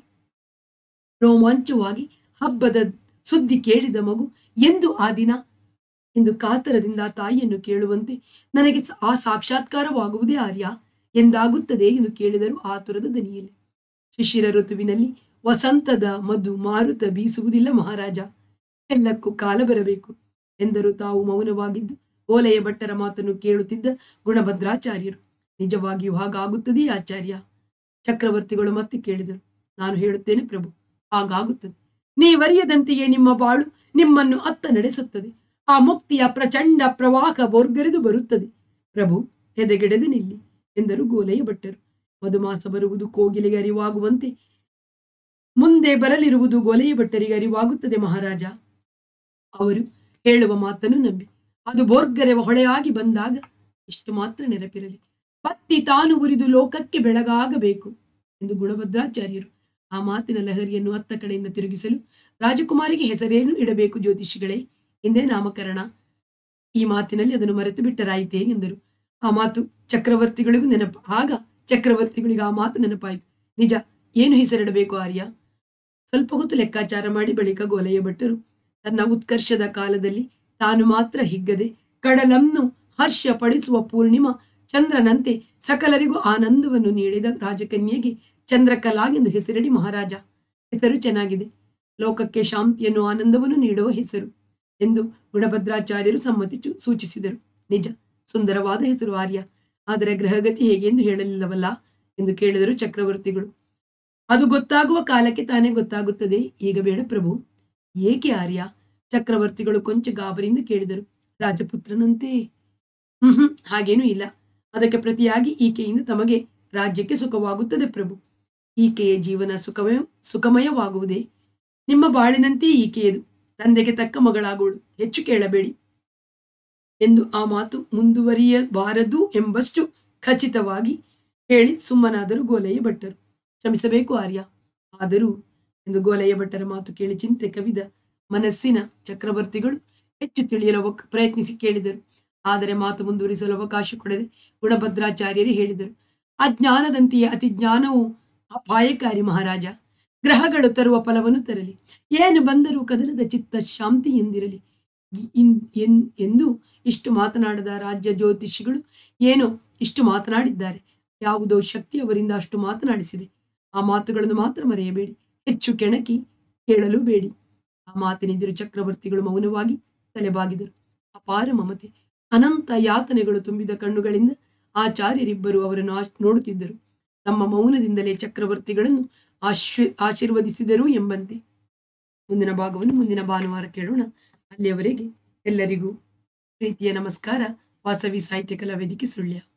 ರೋಮಾಂಚವಾಗಿ ಹಬ್ಬದ ಸುದ್ದಿ ಕೇಳಿದ ಮಗು ಎಂದು ಆ ದಿನ ಎಂದು ಕಾತರದಿಂದ ತಾಯಿಯನ್ನು ಕೇಳುವಂತೆ ನನಗೆ ಸ- ಆ ಸಾಕ್ಷಾತ್ಕಾರವಾಗುವುದೇ ಆರ್ಯ ಎಂದಾಗುತ್ತದೆ ಎಂದು ಕೇಳಿದರು ಆತುರದ ದನಿಯಲ್ಲಿ ಶಿಶಿರ ಋತುವಿನಲ್ಲಿ ವಸಂತದ ಮಧು ಮಾರುತ ಬೀಸುವುದಿಲ್ಲ ಮಹಾರಾಜ ಎಲ್ಲಕ್ಕೂ ಕಾಲ ಬರಬೇಕು ಎಂದರು ತಾವು ಮೌನವಾಗಿದ್ದು ಓಲೆಯ ಭಟ್ಟರ ಮಾತನ್ನು ಕೇಳುತ್ತಿದ್ದ ಗುಣಭದ್ರಾಚಾರ್ಯರು ನಿಜವಾಗಿಯೂ ಹಾಗಾಗುತ್ತದೆಯೇ ಆಚಾರ್ಯ ಚಕ್ರವರ್ತಿಗಳು ಮತ್ತೆ ಕೇಳಿದರು ನಾನು ಹೇಳುತ್ತೇನೆ ಪ್ರಭು ಹಾಗಾಗುತ್ತದೆ ನೀವರಿಯದಂತೆಯೇ ನಿಮ್ಮ ಬಾಳು ನಿಮ್ಮನ್ನು ಅತ್ತ ನಡೆಸುತ್ತದೆ ಆ ಮುಕ್ತಿಯ ಪ್ರಚಂಡ ಪ್ರವಾಹ ಬೋರ್ಗರೆದು ಬರುತ್ತದೆ ಪ್ರಭು ಎದೆಗೆಡೆದು ನಿಲ್ಲಿ ಎಂದರು ಗೋಲೆಯ ಭಟ್ಟರು ಮಧುಮಾಸ ಬರುವುದು ಕೋಗಿಲೆಗೆ ಅರಿವಾಗುವಂತೆ ಮುಂದೆ ಬರಲಿರುವುದು ಗೋಲೆಯ ಭಟ್ಟರಿಗೆ ಅರಿವಾಗುತ್ತದೆ ಮಹಾರಾಜ ಅವರು ಹೇಳುವ ಮಾತನ್ನು ನಂಬಿ ಅದು ಬೋರ್ಗರೆವ ಹೊಳೆಯಾಗಿ ಬಂದಾಗ ಇಷ್ಟು ಮಾತ್ರ ನೆನಪಿರಲಿ ಬತ್ತಿ ತಾನು ಉರಿದು ಲೋಕಕ್ಕೆ ಬೆಳಗಾಗಬೇಕು ಎಂದು ಗುಣಭದ್ರಾಚಾರ್ಯರು ಆ ಮಾತಿನ ಲಹರಿಯನ್ನು ಅತ್ತ ಕಡೆಯಿಂದ ತಿರುಗಿಸಲು ರಾಜಕುಮಾರಿಗೆ ಹೆಸರೇನು ಇಡಬೇಕು ಜ್ಯೋತಿಷಿಗಳೇ ಹಿಂದೆ ನಾಮಕರಣ ಈ ಮಾತಿನಲ್ಲಿ ಅದನ್ನು ಮರೆತು ಬಿಟ್ಟರಾಯಿತೇ ಎಂದರು ಆ ಮಾತು ಚಕ್ರವರ್ತಿಗಳಿಗೂ ನೆನಪು ಆಗ ಚಕ್ರವರ್ತಿಗಳಿಗೆ ಆ ಮಾತು ನೆನಪಾಯಿತು ನಿಜ ಏನು ಹೆಸರಿಡಬೇಕು ಆರ್ಯ ಸ್ವಲ್ಪ ಹೊತ್ತು ಲೆಕ್ಕಾಚಾರ ಮಾಡಿ ಬಳಿಕ ಗೋಲೆಯ ಭಟ್ಟರು ತನ್ನ ಉತ್ಕರ್ಷದ ಕಾಲದಲ್ಲಿ ತಾನು ಮಾತ್ರ ಹಿಗ್ಗದೆ ಕಡಲನ್ನು ಹರ್ಷ ಪಡಿಸುವ ಪೂರ್ಣಿಮಾ ಚಂದ್ರನಂತೆ ಸಕಲರಿಗೂ ಆನಂದವನ್ನು ನೀಡಿದ ರಾಜಕನ್ಯೆಗೆ ಚಂದ್ರಕಲಾಗೆಂದು ಹೆಸರಿಡಿ ಮಹಾರಾಜ ಹೆಸರು ಚೆನ್ನಾಗಿದೆ ಲೋಕಕ್ಕೆ ಶಾಂತಿಯನ್ನು ಆನಂದವನ್ನು ನೀಡುವ ಹೆಸರು ಎಂದು ಗುಣಭದ್ರಾಚಾರ್ಯರು ಸಮ್ಮತಿ ಚು- ಸೂಚಿಸಿದರು ನಿಜ ಸುಂದರವಾದ ಹೆಸರು ಆರ್ಯ ಆದರೆ ಗ್ರಹಗತಿ ಹೇಗೆಂದು ಹೇಳಲಿಲ್ಲವಲ್ಲ ಎಂದು ಕೇಳಿದರು ಚಕ್ರವರ್ತಿಗಳು ಅದು ಗೊತ್ತಾಗುವ ಕಾಲಕ್ಕೆ ತಾನೇ ಗೊತ್ತಾಗುತ್ತದೆ ಈಗ ಬೇಡ ಪ್ರಭು ಏಕೆ ಆರ್ಯ ಚಕ್ರವರ್ತಿಗಳು ಕೊಂಚ ಗಾಬರಿಯಿಂದ ಕೇಳಿದರು ರಾಜಪುತ್ರನಂತೆ ಹ್ಮ್ ಹ್ಮ್ ಹಾಗೇನೂ ಇಲ್ಲ ಅದಕ್ಕೆ ಪ್ರತಿಯಾಗಿ ಈಕೆಯಿಂದ ತಮಗೆ ರಾಜ್ಯಕ್ಕೆ ಸುಖವಾಗುತ್ತದೆ ಪ್ರಭು ಈಕೆಯ ಜೀವನ ಸುಖಮಯ ಸುಖಮಯವಾಗುವುದೇ ನಿಮ್ಮ ಬಾಳಿನಂತೆ ಈಕೆಯದು ತಂದೆಗೆ ತಕ್ಕ ಮಗಳಾಗುವಳು ಹೆಚ್ಚು ಕೇಳಬೇಡಿ ಎಂದು ಆ ಮಾತು ಮುಂದುವರಿಯಬಾರದು ಎಂಬಷ್ಟು ಖಚಿತವಾಗಿ ಹೇಳಿ ಸುಮ್ಮನಾದರು ಗೋಲೆಯ ಭಟ್ಟರು ಶ್ರಮಿಸಬೇಕು ಆರ್ಯ ಆದರೂ ಎಂದು ಗೋಲೆಯ ಭಟ್ಟರ ಮಾತು ಕೇಳಿ ಚಿಂತೆ ಕವಿದ ಮನಸ್ಸಿನ ಚಕ್ರವರ್ತಿಗಳು ಹೆಚ್ಚು ತಿಳಿಯಲು ಅವಕ- ಪ್ರಯತ್ನಿಸಿ ಕೇಳಿದರು ಆದರೆ ಮಾತು ಮುಂದುವರಿಸಲು ಅವಕಾಶ ಕೊಡದೆ ಗುಣಭದ್ರಾಚಾರ್ಯರೇ ಹೇಳಿದರು ಅಜ್ಞಾನದಂತೆಯೇ ಅತಿ ಜ್ಞಾನವು ಅಪಾಯಕಾರಿ ಮಹಾರಾಜ ಗ್ರಹಗಳು ತರುವ ಫಲವನ್ನು ತರಲಿ ಏನು ಬಂದರೂ ಕದಲದ ಚಿತ್ತ ಶಾಂತಿ ಎಂದಿರಲಿ ಇನ್- ಎನ್- ಎಂದು ಇಷ್ಟು ಮಾತನಾಡದ ರಾಜ್ಯ ಜ್ಯೋತಿಷಿಗಳು ಏನೋ ಇಷ್ಟು ಮಾತನಾಡಿದ್ದಾರೆ ಯಾವುದೋ ಶಕ್ತಿ ಅವರಿಂದ ಅಷ್ಟು ಮಾತನಾಡಿಸಿದೆ ಆ ಮಾತುಗಳನ್ನು ಮಾತ್ರ ಮರೆಯಬೇಡಿ ಹೆಚ್ಚು ಕೆಣಕಿ ಕೇಳಲು ಬೇಡಿ ಆ ಮಾತಿನೆದುರು ಚಕ್ರವರ್ತಿಗಳು ಮೌನವಾಗಿ ತಲೆಬಾಗಿದರು ಅಪಾರ ಮಮತೆ ಅನಂತ ಯಾತನೆಗಳು ತುಂಬಿದ ಕಣ್ಣುಗಳಿಂದ ಆಚಾರ್ಯರಿಬ್ಬರು ಅವರನ್ನು ಆಶ್- ನೋಡುತ್ತಿದ್ದರು ತಮ್ಮ ಮೌನದಿಂದಲೇ ಚಕ್ರವರ್ತಿಗಳನ್ನು ಆಶೀ ಆಶೀರ್ವದಿಸಿದರು ಎಂಬಂತೆ ಮುಂದಿನ ಭಾಗವನ್ನು ಮುಂದಿನ ಭಾನುವಾರ ಕೇಳೋಣ ಅಲ್ಲಿಯವರೆಗೆ ಎಲ್ಲರಿಗೂ ಪ್ರೀತಿಯ ನಮಸ್ಕಾರ ವಾಸವಿ ಸಾಹಿತ್ಯ ಕಲಾ ವೇದಿಕೆ ಸುಳ್ಯ